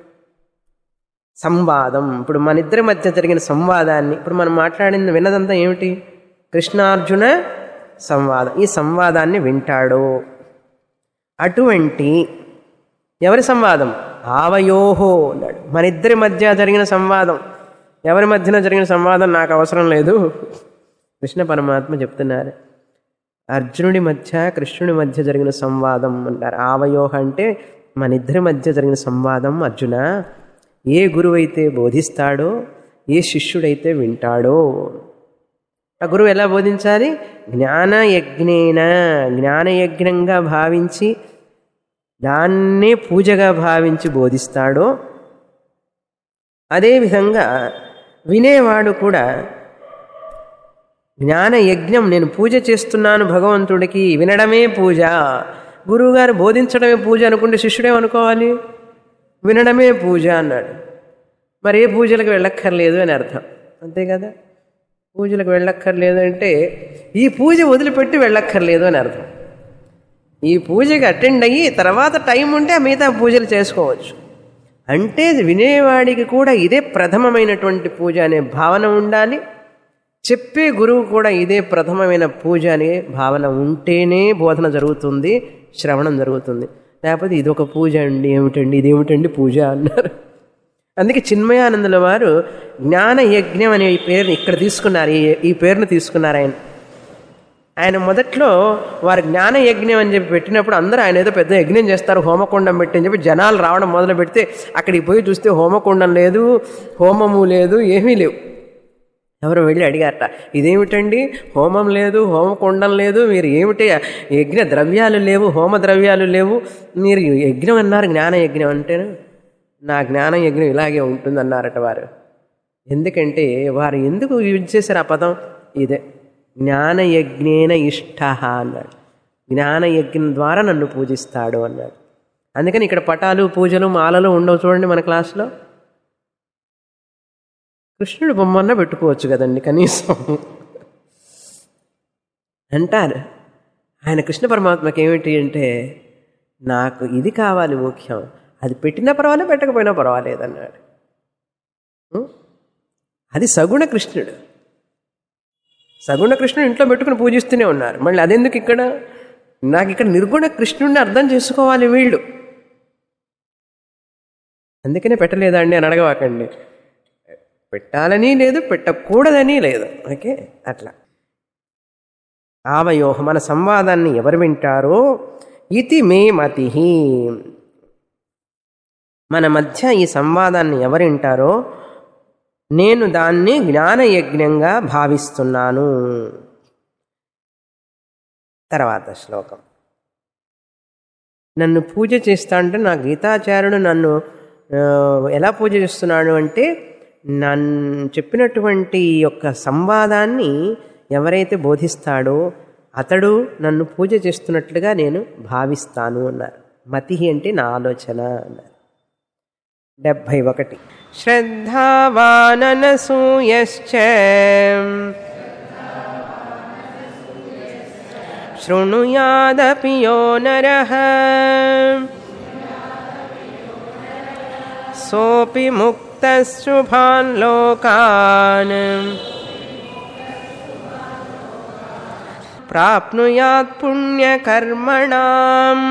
సంవాదం ఇప్పుడు మన ఇద్దరి మధ్య జరిగిన సంవాదాన్ని ఇప్పుడు మనం మాట్లాడింది విన్నదంతా ఏమిటి కృష్ణార్జున సంవాదం ఈ సంవాదాన్ని వింటాడో అటువంటి ఎవరి సంవాదం ఆవయోహో అన్నాడు మన ఇద్దరి మధ్య జరిగిన సంవాదం ఎవరి మధ్యన జరిగిన సంవాదం నాకు అవసరం లేదు కృష్ణ పరమాత్మ చెప్తున్నారు అర్జునుడి మధ్య కృష్ణుడి మధ్య జరిగిన సంవాదం అంటారు ఆవయోహ అంటే మన ఇద్దరి మధ్య జరిగిన సంవాదం అర్జున ఏ గురువైతే బోధిస్తాడో ఏ శిష్యుడైతే వింటాడో ఆ గురువు ఎలా బోధించాలి జ్ఞానయజ్ఞేన జ్ఞానయజ్ఞంగా భావించి దాన్నే పూజగా భావించి బోధిస్తాడో అదేవిధంగా వినేవాడు కూడా జ్ఞానయజ్ఞం నేను పూజ చేస్తున్నాను భగవంతుడికి వినడమే పూజ గురువుగారు బోధించడమే పూజ అనుకుంటే శిష్యుడేమనుకోవాలి వినడమే పూజ అన్నాడు మరి ఏ పూజలకు వెళ్ళక్కర్లేదు అని అర్థం అంతే కదా పూజలకు వెళ్ళక్కర్లేదు అంటే ఈ పూజ వదిలిపెట్టి వెళ్ళక్కర్లేదు అని అర్థం ఈ పూజకి అటెండ్ అయ్యి తర్వాత టైం ఉంటే ఆ మిగతా పూజలు చేసుకోవచ్చు అంటే వినేవాడికి కూడా ఇదే ప్రథమమైనటువంటి పూజ అనే భావన ఉండాలి చెప్పే గురువు కూడా ఇదే ప్రథమమైన పూజ అనే భావన ఉంటేనే బోధన జరుగుతుంది శ్రవణం జరుగుతుంది లేకపోతే ఇదొక పూజ అండి ఏమిటండి ఇదేమిటండి పూజ అన్నారు అందుకే చిన్మయానందుల వారు జ్ఞాన యజ్ఞం అనే ఈ పేరుని ఇక్కడ తీసుకున్నారు ఈ ఈ పేరును తీసుకున్నారు ఆయన ఆయన మొదట్లో వారు జ్ఞాన యజ్ఞం అని చెప్పి పెట్టినప్పుడు అందరూ ఆయన ఏదో పెద్ద యజ్ఞం చేస్తారు హోమకుండం పెట్టి అని చెప్పి జనాలు రావడం మొదలు పెడితే అక్కడికి పోయి చూస్తే హోమకుండం లేదు హోమము లేదు ఏమీ లేవు ఎవరు వెళ్ళి అడిగారట ఇదేమిటండి హోమం లేదు హోమకుండం లేదు మీరు ఏమిటి యజ్ఞ ద్రవ్యాలు లేవు హోమ ద్రవ్యాలు లేవు మీరు యజ్ఞం అన్నారు జ్ఞాన యజ్ఞం అంటేను నా జ్ఞాన యజ్ఞం ఇలాగే ఉంటుంది అన్నారట వారు ఎందుకంటే వారు ఎందుకు యూజ్ చేశారు ఆ పదం ఇదే జ్ఞానయజ్ఞేన ఇష్ట అన్నాడు జ్ఞానయజ్ఞం ద్వారా నన్ను పూజిస్తాడు అన్నాడు అందుకని ఇక్కడ పటాలు పూజలు మాలలు ఉండవు చూడండి మన క్లాస్లో కృష్ణుడు బొమ్మన్న పెట్టుకోవచ్చు కదండి కనీసం అంటారు ఆయన కృష్ణ పరమాత్మకి ఏమిటి అంటే నాకు ఇది కావాలి ముఖ్యం అది పెట్టినా పర్వాలేదు పెట్టకపోయినా పర్వాలేదు అన్నాడు ఉం? అది సగుణ కృష్ణుడు సగుణ కృష్ణుడు ఇంట్లో పెట్టుకుని పూజిస్తూనే ఉన్నారు మళ్ళీ అదెందుకు ఇక్కడ నాకు ఇక్కడ నిర్గుణ కృష్ణుడిని అర్థం చేసుకోవాలి వీళ్ళు అందుకనే పెట్టలేదా అండి అని అడగవాకండి పెట్టాలని లేదు పెట్టకూడదని లేదు ఓకే అట్లా ఆవయోహ మన సంవాదాన్ని ఎవరు వింటారో ఇది మే మతి మన మధ్య ఈ సంవాదాన్ని ఎవరు వింటారో నేను దాన్ని జ్ఞానయజ్ఞంగా భావిస్తున్నాను తర్వాత శ్లోకం నన్ను పూజ చేస్తా అంటే నా గీతాచార్యుడు నన్ను ఆ, ఎలా పూజ చేస్తున్నాడు అంటే నన్ను చెప్పినటువంటి ఈ యొక్క సంవాదాన్ని ఎవరైతే బోధిస్తాడో అతడు నన్ను పూజ చేస్తున్నట్లుగా నేను భావిస్తాను అన్నారు మతి అంటే నా ఆలోచన అన్నారు డెబ్భై ఒకటి శ్రద్ధావాననసూయశ్చ శృణుయాదపి యో నరః సోపి ముక్తశుభాన్ లోకాన్ ప్రాప్నుయాత్ పుణ్యకర్మణాం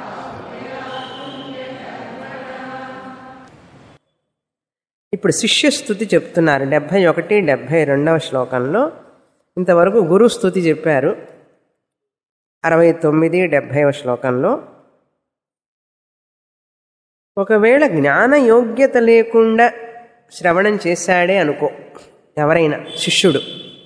ఇప్పుడు శిష్యస్థుతి చెప్తున్నారు డెబ్భై ఒకటి డెబ్భై రెండవ శ్లోకంలో ఇంతవరకు గురు స్థుతి చెప్పారు అరవై తొమ్మిది డెబ్భైవ శ్లోకంలో ఒకవేళ జ్ఞాన యోగ్యత లేకుండా శ్రవణం చేశాడే అనుకో ఎవరైనా శిష్యుడు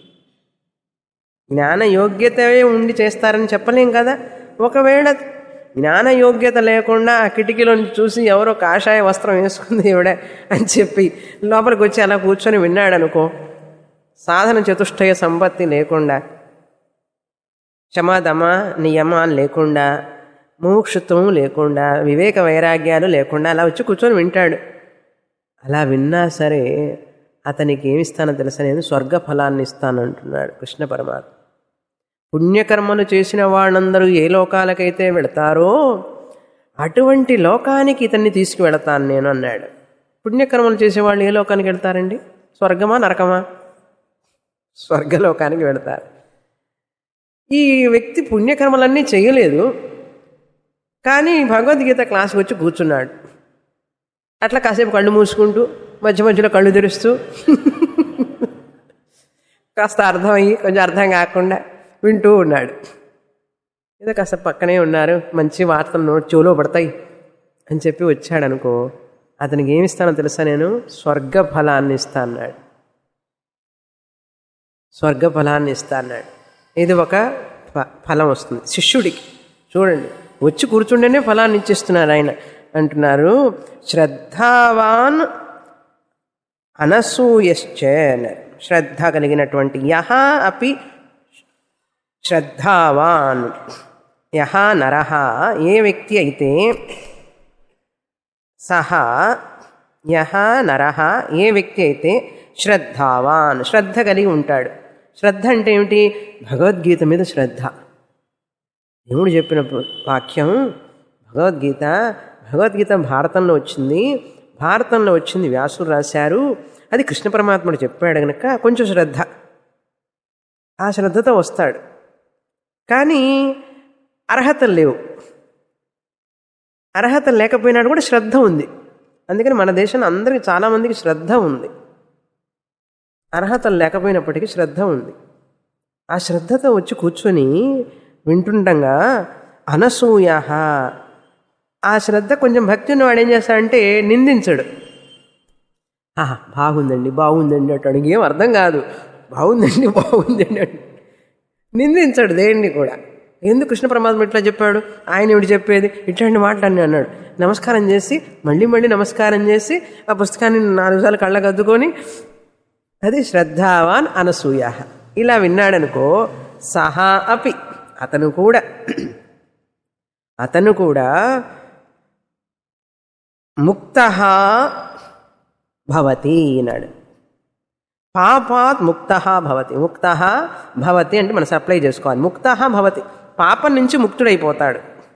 జ్ఞాన యోగ్యత ఉండి చేస్తారని చెప్పలేం కదా ఒకవేళ జ్ఞాన యోగ్యత లేకుండా ఆ కిటికీలో నుంచి చూసి ఎవరో కాషాయ వస్త్రం వేసుకుంది ఇవిడ అని చెప్పి లోపలికి వచ్చి అలా కూర్చొని విన్నాడు అనుకో సాధన చతుష్టయ సంపత్తి లేకుండా శమాదమ నియమాలు లేకుండా మోక్షత్వం లేకుండా వివేక వైరాగ్యాలు లేకుండా అలా వచ్చి కూర్చొని వింటాడు అలా విన్నా సరే అతనికి ఏమి ఇస్తానో తెలుసా నేను స్వర్గ ఫలాన్ని ఇస్తానంటున్నాడు కృష్ణ పరమాత్మ పుణ్యకర్మలు చేసిన వాళ్ళందరూ ఏ లోకాలకైతే వెళతారో అటువంటి లోకానికి ఇతన్ని తీసుకువెళతాను నేను అన్నాడు పుణ్యకర్మలు చేసేవాళ్ళు ఏ లోకానికి వెళ్తారండి స్వర్గమా నరకమా స్వర్గలోకానికి వెళతారు ఈ వ్యక్తి పుణ్యకర్మలన్నీ చేయలేదు కానీ భగవద్గీత క్లాస్కి వచ్చి కూర్చున్నాడు అట్లా కాసేపు కళ్ళు మూసుకుంటూ మధ్య మధ్యలో కళ్ళు తెరుస్తూ కాస్త అర్థమయ్యి కొంచెం అర్థం కాకుండా వింటూ ఉన్నాడు ఏదో కాస్త పక్కనే ఉన్నారు మంచి వార్తలు నోట్ చెవులో పడతాయి అని చెప్పి వచ్చాడు అనుకో అతనికి ఏమి ఇస్తానో తెలుసా నేను స్వర్గ ఫలాన్ని ఇస్తా అన్నాడు స్వర్గ ఫలాన్ని ఇస్తా అన్నాడు ఇది ఒక ఫ- ఫలం వస్తుంది శిష్యుడికి చూడండి వచ్చి కూర్చుంటేనే ఫలాన్ని ఇచ్చిస్తున్నారు ఆయన అంటున్నారు శ్రద్ధావాన్ అనసూయశ్చ అన్నారు శ్రద్ధ కలిగినటువంటి యహ అపి శ్రద్ధావాన్ యహ నరహ ఏ వ్యక్తి అయితే సహా యహ నరహ ఏ వ్యక్తి అయితే శ్రద్ధావాన్ శ్రద్ధ కలిగి ఉంటాడు శ్రద్ధ అంటే ఏమిటి భగవద్గీత మీద శ్రద్ధ దేవుడు చెప్పిన వాక్యం భగవద్గీత భగవద్గీత భారతంలో వచ్చింది భారతంలో వచ్చింది వ్యాసులు రాశారు అది కృష్ణ పరమాత్ముడు చెప్పాడు గనక కొంచెం శ్రద్ధ ఆ శ్రద్ధతో వస్తాడు కానీ అర్హతలు లేవు అర్హత లేకపోయినాడు కూడా శ్రద్ధ ఉంది అందుకని మన దేశంలో అందరికీ చాలామందికి శ్రద్ధ ఉంది అర్హతలు లేకపోయినప్పటికీ శ్రద్ధ ఉంది ఆ శ్రద్ధతో వచ్చి కూర్చొని వింటుండగా అనసూయ ఆ శ్రద్ధ కొంచెం భక్తి ఉన్నవాడు ఏం చేస్తాడంటే నిందించడు ఆహా బాగుందండి బాగుందండి అంటాడు ఏం అర్థం కాదు బాగుందండి బాగుందండి అంటాడు నిందించాడు దేన్ని కూడా ఎందుకు కృష్ణ పరమాత్మ ఇట్లా చెప్పాడు ఆయన ఏమిటి చెప్పేది ఇట్లాంటి మాటలన్నీ అన్నాడు నమస్కారం చేసి మళ్ళీ మళ్ళీ నమస్కారం చేసి ఆ పుస్తకాన్ని నాలుగు సార్లు కళ్ళకద్దుకొని అది శ్రద్ధావాన్ అనసూయ ఇలా విన్నాడనుకో సహా అపి అతను కూడా అతను కూడా ముక్త భవతి అన్నాడు పాపాత్ ముక్త భవతి ముక్త భవతి అంటే మనం సప్లై చేసుకోవాలి ముక్త భవతి పాపం నుంచి ముక్తుడైపోతాడు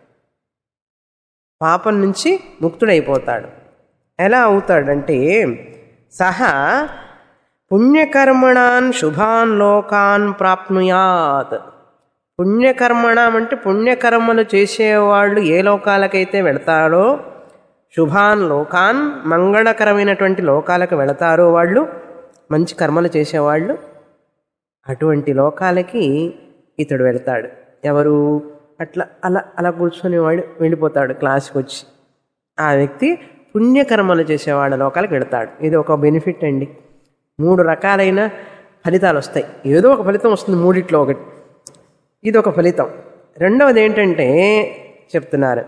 పాపం నుంచి ముక్తుడైపోతాడు ఎలా అవుతాడంటే సహా పుణ్యకర్మణాన్ శుభాన్ లోకాన్ ప్రాప్నుయాత్ పుణ్యకర్మణం అంటే పుణ్యకర్మలు చేసేవాళ్ళు ఏ లోకాలకైతే వెళతారో శుభాన్ లోకాన్ మంగళకరమైనటువంటి లోకాలకు వెళతారో వాళ్ళు మంచి కర్మలు చేసేవాళ్ళు అటువంటి లోకాలకి ఇతడు వెళతాడు ఎవరు అట్లా అలా అలా కూర్చొని వాడు వెళ్ళిపోతాడు క్లాస్కి వచ్చి ఆ వ్యక్తి పుణ్యకర్మలు చేసేవాళ్ళ లోకాలకు వెళతాడు ఇది ఒక బెనిఫిట్ అండి మూడు రకాలైన ఫలితాలు వస్తాయి ఏదో ఒక ఫలితం వస్తుంది మూడిట్లో ఒకటి ఇది ఒక ఫలితం రెండవది ఏంటంటే చెప్తున్నారు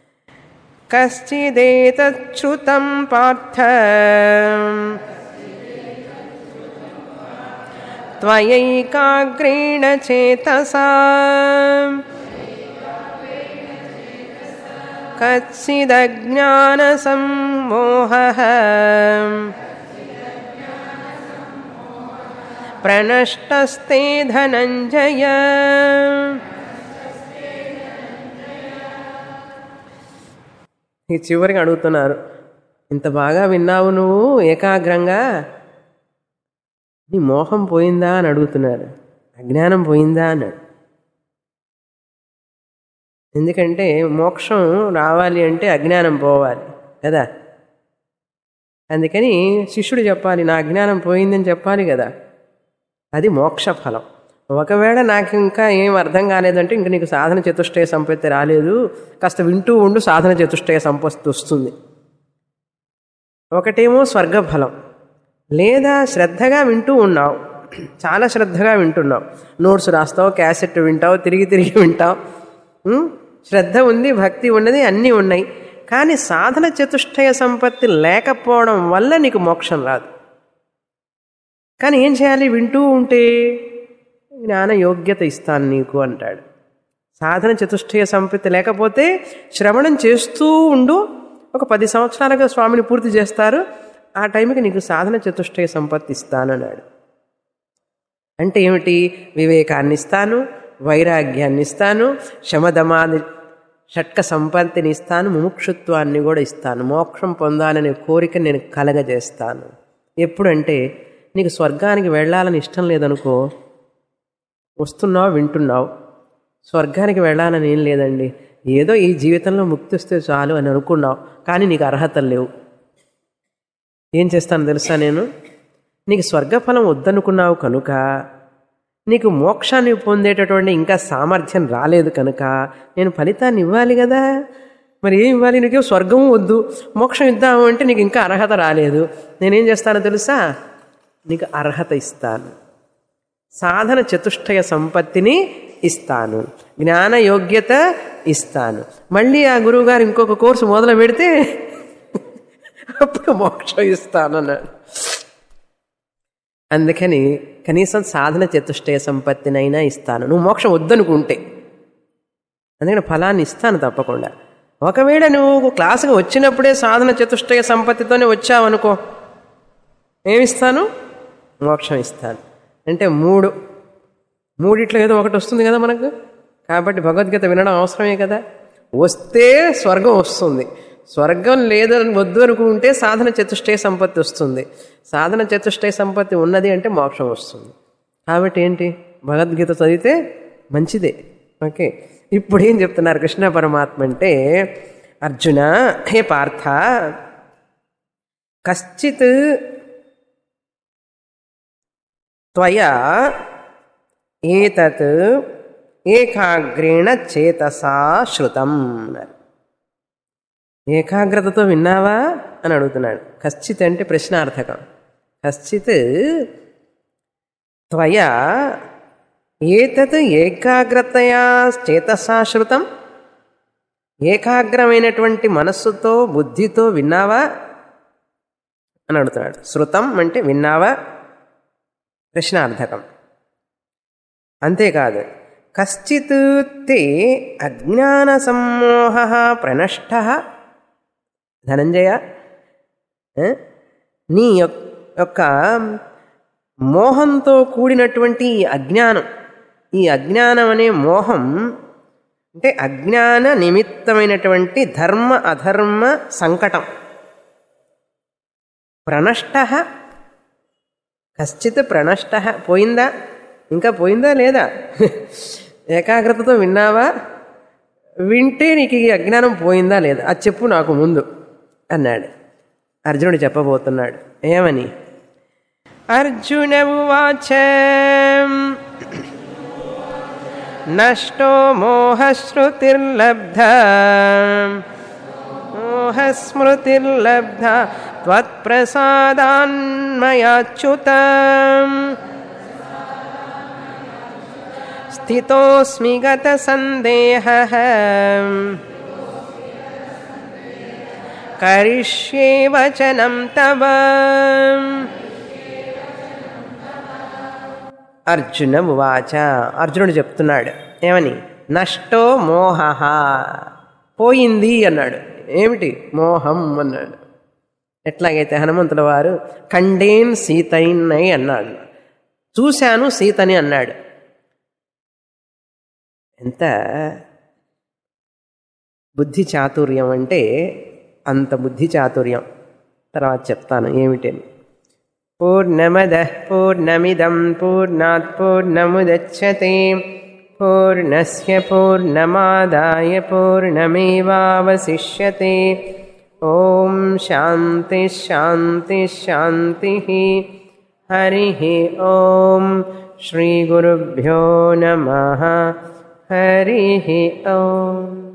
కశ్చిదేతచ్యుతం పార్థ त्वयैकाग्रेण चेतसा कच्चिदज्ञानसम्मोहः प्रणष्टस्ते धनञ्जय ఈ చివరికి అడుగుతున్నారు ఇంత బాగా విన్నావు నువ్వు ఏకాగ్రంగా నీ మోహం పోయిందా అని అడుగుతున్నారు అజ్ఞానం పోయిందా అన్నాడు ఎందుకంటే మోక్షం రావాలి అంటే అజ్ఞానం పోవాలి కదా అందుకని శిష్యుడు చెప్పాలి నా అజ్ఞానం పోయిందని చెప్పాలి కదా అది మోక్ష ఫలం ఒకవేళ నాకు ఇంకా ఏం అర్థం కాలేదంటే ఇంక నీకు సాధన చతుష్టయ సంపత్తి రాలేదు కాస్త వింటూ ఉండు సాధన చతుష్టయ సంపత్తి వస్తుంది ఒకటేమో స్వర్గఫలం లేదా శ్రద్ధగా వింటూ ఉన్నావు చాలా శ్రద్ధగా వింటున్నావు నోట్స్ రాస్తావు క్యాసెట్ వింటావు తిరిగి తిరిగి వింటావు ఉం? శ్రద్ధ ఉంది భక్తి ఉన్నది అన్నీ ఉన్నాయి కానీ సాధన చతుష్టయ సంపత్తి లేకపోవడం వల్ల నీకు మోక్షం రాదు కానీ ఏం చేయాలి వింటూ ఉంటే జ్ఞాన యోగ్యత ఇస్తాను నీకు అంటాడు సాధన చతుష్టయ సంపత్తి లేకపోతే శ్రవణం చేస్తూ ఉండు ఒక పది సంవత్సరాలుగా స్వామిని పూర్తి చేస్తారు ఆ టైంకి నీకు సాధన చతుష్టయ సంపత్తి ఇస్తానన్నాడు అంటే ఏమిటి వివేకాన్ని ఇస్తాను వైరాగ్యాన్ని ఇస్తాను శమదమాది షట్క సంపత్తిని ఇస్తాను ముముక్షుత్వాన్ని కూడా ఇస్తాను మోక్షం పొందాలనే కోరిక నేను కలగజేస్తాను ఎప్పుడంటే నీకు స్వర్గానికి వెళ్ళాలని ఇష్టం లేదనుకో వస్తున్నావు వింటున్నావు స్వర్గానికి వెళ్ళాలని ఏం లేదండి ఏదో ఈ జీవితంలో ముక్తి వస్తే చాలు అని అనుకున్నావు కానీ నీకు అర్హతలు లేవు ఏం చేస్తాను తెలుసా నేను నీకు స్వర్గఫలం వద్దనుకున్నావు కనుక నీకు మోక్షాన్ని పొందేటటువంటి ఇంకా సామర్థ్యం రాలేదు కనుక నేను ఫలితాన్ని ఇవ్వాలి కదా మరి ఏం ఇవ్వాలి నీకు స్వర్గం వద్దు మోక్షం ఇద్దాము అంటే నీకు ఇంకా అర్హత రాలేదు నేనేం చేస్తానో తెలుసా నీకు అర్హత ఇస్తాను సాధన చతుష్టయ సంపత్తిని ఇస్తాను జ్ఞాన యోగ్యత ఇస్తాను మళ్ళీ ఆ గురువుగారు ఇంకొక కోర్సు మొదలు పెడితే అప్పుడు మోక్షం ఇస్తానన్నాడు అందుకని కనీసం సాధన చతుష్టయ సంపత్తినైనా ఇస్తాను నువ్వు మోక్షం వద్దనుకుంటే అందుకని ఫలాన్ని ఇస్తాను తప్పకుండా ఒకవేళ నువ్వు క్లాసుకు వచ్చినప్పుడే సాధన చతుష్టయ సంపత్తితోనే వచ్చావనుకో ఏమిస్తాను మోక్షం ఇస్తాను అంటే మూడు మూడిట్లో ఏదో ఒకటి వస్తుంది కదా మనకు కాబట్టి భగవద్గీత వినడం అవసరమే కదా వస్తే స్వర్గం వస్తుంది స్వర్గం లేదని వద్దు అనుకుంటే సాధన చతుష్టయ సంపత్తి వస్తుంది సాధన చతుష్టయ సంపత్తి ఉన్నది అంటే మోక్షం వస్తుంది కాబట్టి ఏంటి భగవద్గీత చదివితే మంచిదే ఓకే ఇప్పుడు ఏం చెప్తున్నారు కృష్ణ పరమాత్మ అంటే అర్జున హే పార్థ కశ్చిత్ త్వయా ఏతత్ ఏకాగ్రేణ చేతసా శృతం అన్నారు ఏకాగ్రతతో విన్నావా అని అడుగుతున్నాడు కశ్చిత్ అంటే ప్రశ్నార్థకం కశ్చిత్ త్వయా ఏతత్ ఏకాగ్రతయా చేతసా శృతం ఏకాగ్రమైనటువంటి మనస్సుతో బుద్ధితో విన్నావా అని అడుగుతున్నాడు శృతం అంటే విన్నావా ప్రశ్నార్థకం అంతేకాదు కశ్చిత్ తే అజ్ఞాన సమ్మోహ ప్రనష్ట ధనంజయ ఆ? నీ యొక్- యొక్క మోహంతో కూడినటువంటి ఈ అజ్ఞానం ఈ అజ్ఞానం అనే మోహం అంటే అజ్ఞాన నిమిత్తమైనటువంటి ధర్మ అధర్మ సంకటం ప్రణష్ట కశ్చిత్ ప్రణష్ట పోయిందా ఇంకా పోయిందా లేదా ఏకాగ్రతతో విన్నావా వింటే నీకు ఈ అజ్ఞానం పోయిందా లేదా అది చెప్పు నాకు ముందు అన్నాడు అర్జునుడు చెప్పబోతున్నాడు ఏమని అర్జున ఉవాచ నష్టో మోహశ్రుతిర్లబ్ధ మోహస్మృతిర్లబ్ధ త్వత్ప్రసాదాన్మయాచ్యుత స్థితోస్మి గత సందేహ కరిష్యే వచనం తవ అర్జున ఉవాచ అర్జునుడు చెప్తున్నాడు ఏమని నష్టో మోహ పోయింది అన్నాడు ఏమిటి మోహం అన్నాడు ఎట్లాగైతే హనుమంతుల వారు కండేన్ సీతైన్నై అన్నాడు చూశాను సీతని అన్నాడు ఎంత బుద్ధి చాతుర్యం అంటే అంత బుద్ధి చాతుర్యం తర్వాత చెప్తాను ఏమిటని పూర్ణమద పూర్ణమిదం పూర్ణాత్ పూర్ణముదచ్చతే పూర్ణస్య పూర్ణమాదాయ పూర్ణమేవావశిష్యతే ఓం శాంతి శాంతి శాంతి హరి ఓం శ్రీ గురుభ్యో నమ హరి ఓం